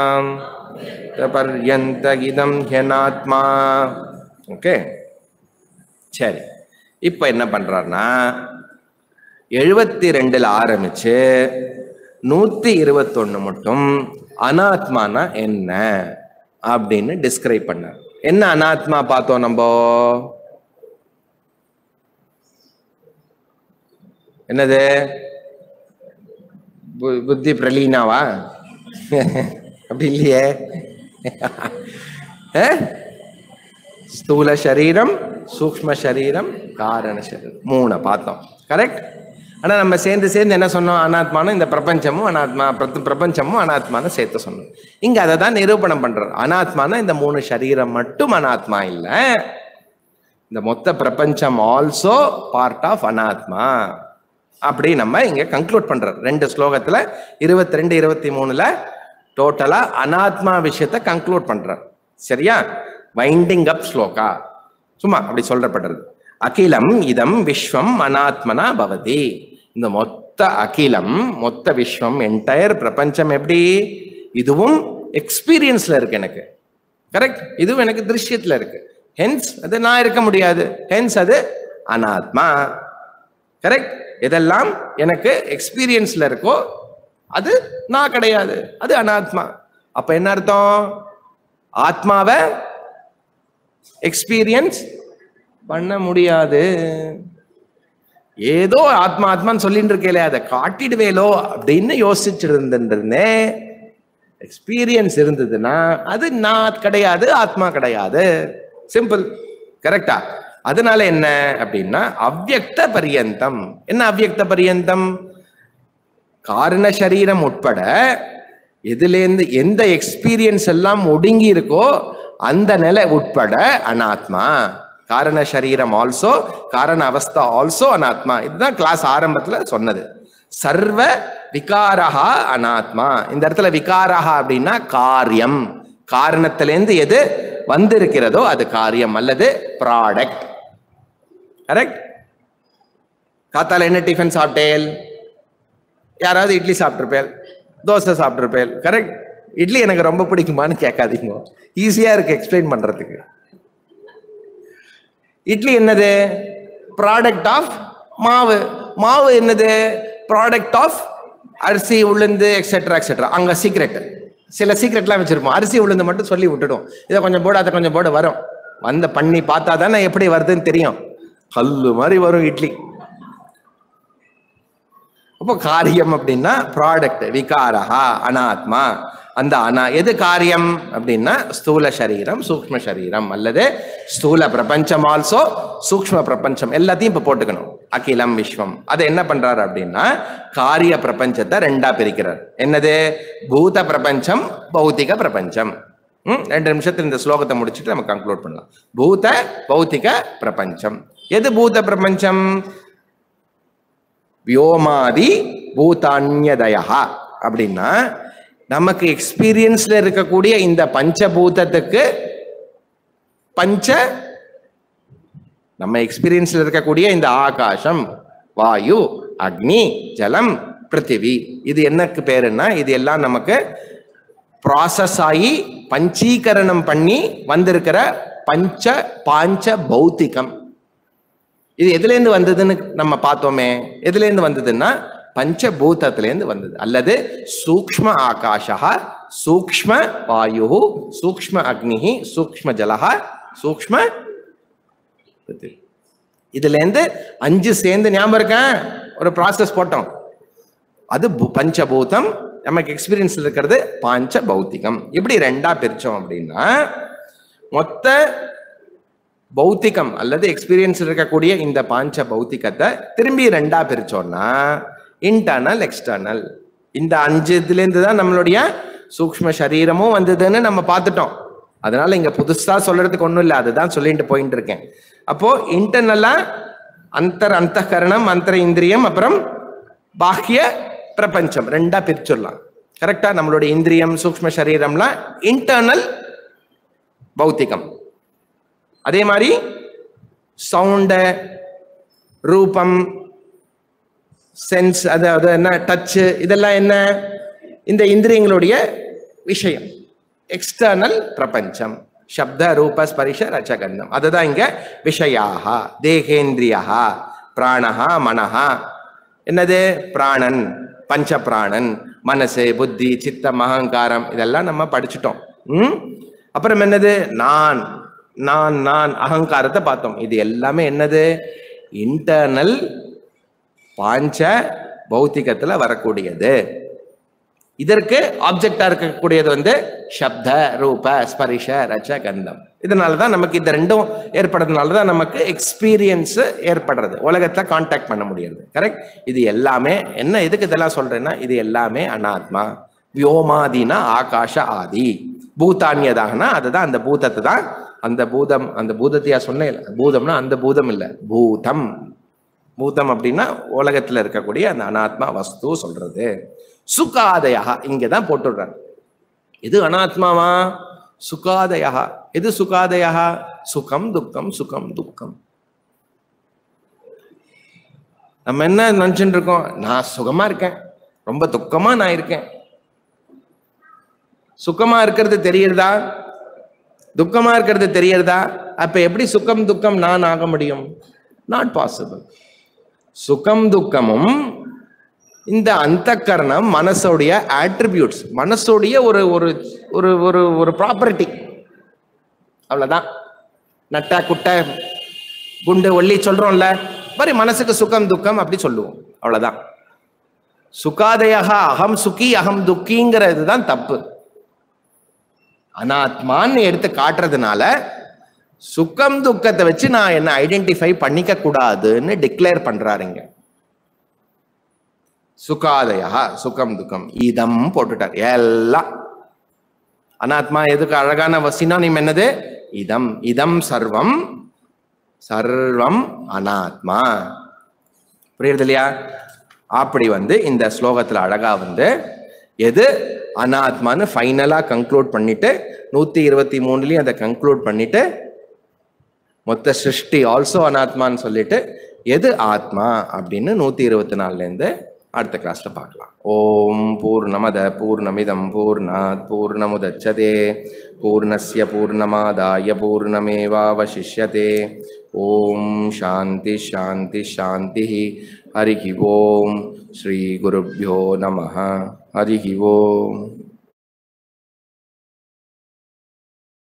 पर्यन्त இதம் ஹெனாத்மா ஓகே சரி இப்போ என்ன பண்றாருன்னா எழுபத்தி ரெண்டுல ஆரம்பிச்சு நூத்தி இருபத்தொன்னு மட்டும் அனாத்மானா என்ன அப்படின்னு டிஸ்கிரைப் பண்ணார் என்ன அனாத்மா பார்த்தோம் நம்ம என்னது பு- புத்தி பிரலீனாவா அப்படி இல்லையே அஹ்? ஸ்தூல சரீரம் சூக்ஷ்ம சரீரம் காரண சரீரம் மூணை பார்த்தோம் கரெக்ட் ஆனா நம்ம சேர்ந்து சேர்ந்து என்ன சொன்னோம் அனாத்மானும் இந்த பிரபஞ்சமும் அனாத்மா பிரப- பிரபஞ்சமும் அனாத்மான்னு சேர்த்து சொன்னோம் இங்க அதை தான் நிரூபணம் பண்றார் அனாத்மானா இந்த மூணு சரீரம் மட்டும் அனாத்மா இல்ல இந்த மொத்த பிரபஞ்சம் ஆல்சோ பார்ட் ஆஃப் அனாத்மா அப்படி நம்ம இங்க கன்க்ளூட் பண்றோம் ரெண்டு ஸ்லோகத்துல இருபத்தி ரெண்டு இருபத்தி மூணுல டோட்டலா அனாத்மா விஷயத்தை கன்க்ளூட் பண்றார் சரியா வைண்டிங் அப் ஸ்லோகா சும்மா அப்படி சொல்லப்படுறது அகிலம் இதம் விஸ்வம் அனாத்மனா பவதி இந்த மொத்த அகிலம் மொத்த விஸ்வம் என்டையர் பிரபஞ்சம் எப்படி இதுவும் எக்ஸ்பீரியன்ஸ்ல இருக்கு எனக்கு கரெக்ட் இதுவும் எனக்கு திருஷ்யத்துல இருக்கு ஹென்ஸ் அது நான் இருக்க முடியாது ஹென்ஸ் அது அனாத்மா கரெக்ட் எதெல்லாம் எனக்கு எக்ஸ்பீரியன்ஸ்ல இருக்கோ அது நான் கிடையாது அது அனாத்மா அப்ப என்ன அர்த்தம் ஆத்மாவை எக்ஸ்பீரியன்ஸ் பண்ண முடியாது ஏதோ ஆத்மா ஆத்மான்னு சொல்லிட்டு இருக்கேலே அதை காட்டிடுவேலோ அப்படின்னு யோசிச்சுட்டு இருந்திருந்தேன் எக்ஸ்பீரியன்ஸ் இருந்ததுன்னா அது நான் கிடையாது ஆத்மா கிடையாது சிம்பிள் கரெக்டா அதனால என்ன அப்படின்னா அவ்யக்த பரியந்தம் என்ன அவ்யக்த பரியந்தம் காரண சரீரம் உட்பட எதுலேருந்து எந்த எக்ஸ்பீரியன்ஸ் எல்லாம் ஒடுங்கி இருக்கோ அந்த நிலை உட்பட அனாத்மா காரண சரீரம் ஆல்சோ காரண அவஸ்தா ஆல்சோ அனாத்மா இதுதான் கிளாஸ் ஆரம்பத்துல சொன்னது சர்வ விகாரஹா அனாத்மா இந்த இடத்துல விகாரஹா அப்படின்னா காரியம் காரணத்திலேருந்து எது வந்திருக்கிறதோ அது காரியம் அல்லது ப்ராடக்ட் கரெக்ட் காத்தால என்ன டிஃபன் சாப்பிட்டேல் யாராவது இட்லி சாப்பிட்ருப்பேல் தோசை சாப்பிட்ருப்பேல் கரெக்ட் இட்லி எனக்கு ரொம்ப பிடிக்குமான்னு கேட்காதீங்க ஈஸியா இருக்கு எக்ஸ்பிளைன் பண்றதுக்கு இட்லி என்னது ப்ராடக்ட் ஆஃப் மாவு மாவு என்னது ப்ராடக்ட் ஆஃப் அரிசி உளுந்து எக்ஸெட்ரா எக்ஸெட்ரா அங்க சீக்ரெட் சில சீக்ரெட்லாம் வச்சிருப்போம் அரிசி உளுந்து மட்டும் சொல்லி விட்டுடும் இதை கொஞ்சம் போடு அதை கொஞ்சம் போடு வரும் வந்த பண்ணி பார்த்தா தானே எப்படி வருதுன்னு தெரியும் கல்லு மாதிரி வரும் இட்லி அப்போ காரியம் அப்படின்னா ப்ராடக்ட் விகாரஹா அனாத்மா அந்த அனா எது காரியம் அப்படின்னா ஸ்தூல சரீரம் சூக்ம சரீரம் அல்லது ஸ்தூல பிரபஞ்சம் ஆல்சோ சூக்ம பிரபஞ்சம் எல்லாத்தையும் இப்ப போட்டுக்கணும் அகிலம் விஸ்வம் அதை என்ன பண்றாரு அப்படின்னா காரிய பிரபஞ்சத்தை ரெண்டா பிரிக்கிறார் என்னது பூத பிரபஞ்சம் பௌத்திக பிரபஞ்சம் ம், ரெண்டு நிமிஷத்துல இந்த ஸ்லோகத்தை முடிச்சுட்டு நம்ம கன்க்ளூட் பண்ணலாம் பூத பௌத்திக பிரபஞ்சம் எது பூத பிரபஞ்சம் வியோமாதி பூதான்யதயா அப்படின்னா நமக்கு எக்ஸ்பீரியன்ஸ்ல இருக்கக்கூடிய இந்த பஞ்சபூதத்துக்கு பஞ்ச நம்ம எக்ஸ்பீரியன்ஸ்ல இருக்கக்கூடிய இந்த ஆகாசம் வாயு அக்னி ஜலம் பிருத்திவி இது என்னக்கு பேருன்னா இது எல்லாம் நமக்கு ப்ராசஸ் ஆகி பஞ்சீகரணம் பண்ணி வந்திருக்கிற பஞ்ச பாஞ்ச பௌத்திகம் இது எதுலேருந்து வந்ததுன்னு நம்ம பார்த்தோமே எதுலேருந்து வந்ததுன்னா பஞ்சபூதத்திலேருந்து வந்தது அல்லது சூக்ஷ்ம ஆகாஷா சூக்ஷ்ம வாயு சூக்ஷ்ம அக்னி சூக்ஷ்ம ஜலஹா சூக்ஷ்ம பிருத்திவி. இதுலேருந்து அஞ்சு சேர்ந்து ஞாபகம் இருக்கேன் ஒரு ப்ராசஸ் போட்டோம் அது பு- பஞ்சபூதம் நமக்கு எக்ஸ்பீரியன்ஸ்ல இருக்கிறது பாஞ்ச பௌத்திகம் இப்படி ரெண்டா பிரிச்சோம் அப்படின்னா மொத்த பௌத்திகம் அல்லது எக்ஸ்பீரியன்ஸ் இருக்கக்கூடிய இந்த பாஞ்ச பௌத்திகத்தை திரும்பி ரெண்டா பிரிச்சோம்னா இன்டர்னல் எக்ஸ்டர்னல் இந்த அஞ்சு இதுல இருந்து தான் நம்மளுடைய சூக்ஷ்ம சரீரமும் வந்ததுன்னு நம்ம பார்த்துட்டோம் அதனால இங்க புதுசா சொல்றதுக்கு ஒண்ணும் இல்லை அதுதான் சொல்லிட்டு போயிட்டு இருக்கேன் அப்போ இன்டர்னலா அந்தர் அந்தகரணம் அந்தர இந்திரியம் அப்புறம் பாஹ்ய பிரபஞ்சம் ரெண்டா பிரிச்சுடலாம் கரெக்டா நம்மளுடைய இந்திரியம் சூக்ஷ்ம சரீரம்லாம் இன்டர்னல் பௌத்திகம் அதே மாதிரி சவுண்டு ரூபம் சென்ஸ் அது அது என்ன டச்சு இதெல்லாம் என்ன இந்த இந்திரியங்களுடைய விஷயம் எக்ஸ்டர்னல் பிரபஞ்சம் சப்த ரூப ஸ்பரிஷ ரச்சகந்தம் அதுதான் இங்க விஷயாக தேகேந்திரியா பிராணஹா மனஹா என்னது பிராணன் பஞ்ச பிராணன் மனசு புத்தி சித்தம் அகங்காரம் இதெல்லாம் நம்ம படிச்சுட்டோம் ம் அப்புறம் என்னது நான் நான் நான் அகங்காரத்தை பார்த்தோம் இது எல்லாமே என்னது இன்டர்னல் பாஞ்ச பௌத்திகத்துல வரக்கூடியது இதற்கு ஆப்ஜெக்டா இருக்கக்கூடியது வந்து சப்த ரூப ஸ்பரிஷ ரச்ச கந்தம் இதனால தான் நமக்கு இந்த ரெண்டும் ஏற்படுறதுனால தான் நமக்கு எக்ஸ்பீரியன்ஸ் ஏற்படுறது உலகத்துல கான்டாக்ட் பண்ண முடியாது கரெக்ட் இது எல்லாமே என்ன எதுக்கு இதெல்லாம் சொல்றேன்னா இது எல்லாமே அனாத்மா வியோமாதினா ஆகாஷ ஆதி பூதான்யதாகனா அதுதான் அந்த பூதத்தை தான் அந்த பூதம் அந்த பூதத்தையா சொன்னேன் பூதம்னா அந்த பூதம் இல்லை பூதம் பூதம் அப்படின்னா உலகத்துல இருக்கக்கூடிய அந்த அனாத்மா வஸ்து சொல்றது சுகாதயா இங்க தான் போட்டுடுறாங்க இது அனாத்மாவா சுகாதயா எது சுகாதயா சுகம் துக்கம் சுகம் துக்கம் நம்ம என்ன நினைச்சுட்டு இருக்கோம் நான் சுகமா இருக்கேன் ரொம்ப துக்கமா நான் இருக்கேன் சுகமா இருக்கிறது தெரியறதா துக்கமா இருக்கிறது தெரியறதா அப்ப எப்படி சுகம் துக்கம் நான் ஆக முடியும் நாட் பாசிபிள் சுகம் துக்கமும் இந்த அந்தக்கரணம் மனசோடைய ஆட்ரிபியூட்ஸ் மனசோடைய ஒரு ஒரு ஒரு ஒரு ஒரு ப்ராப்பர்ட்டி அவ்வளவுதான் நட்டா குட்டை குண்டு ஒல்லி சொல்றோம்ல மாதிரி மனசுக்கு சுகம் துக்கம் அப்படி சொல்லுவோம் அவ்வளவுதான் சுகாதயாக அகம் சுகி அகம் துக்கிங்கிறது தான் தப்பு அனாத்மான்னு எடுத்து காட்டுறதுனால சுகம் துக்கத்தை வச்சு நான் என்ன ஐடென்டிஃபை பண்ணிக்க கூடாதுன்னு டிக்ளேர் பண்றாருங்க சுகாதயா சுகம் துக்கம் இதம் போட்டுட்டார் எல்லாம் அனாத்மா எதுக்கு அழகான வசினம் என்னது இதம் இதம் சர்வம் சர்வம் அனாத்மா புரியுறது இல்லையா அப்படி வந்து இந்த ஸ்லோகத்துல அழகா வந்து எது அனாத்மான்னு ஃபைனலா கன்க்ளூட் பண்ணிட்டு நூத்தி இருபத்தி மூணுலயும் அதை கன்க்ளூட் பண்ணிட்டு மொத்த சிருஷ்டி ஆல்சோ அனாத்மான்னு சொல்லிட்டு எது ஆத்மா அப்படின்னு நூத்தி இருபத்தி நாலுல இருந்து அடுத்த கிளாஸ்ல பார்க்கலாம் ஓம் பூர்ணமத பூர்ணமிதம் பூர்ணாத் பூர்ணமுதச்சதே பூர்ணஸ்ய பூர்ணமாதாய பூர்ணமேவாவசிஷ்யதே ஓம் சாந்தி சாந்தி சாந்தி ஹரிஹி ஓம் ஸ்ரீ குருப்பியோ நம ஹரிஹி ஓம்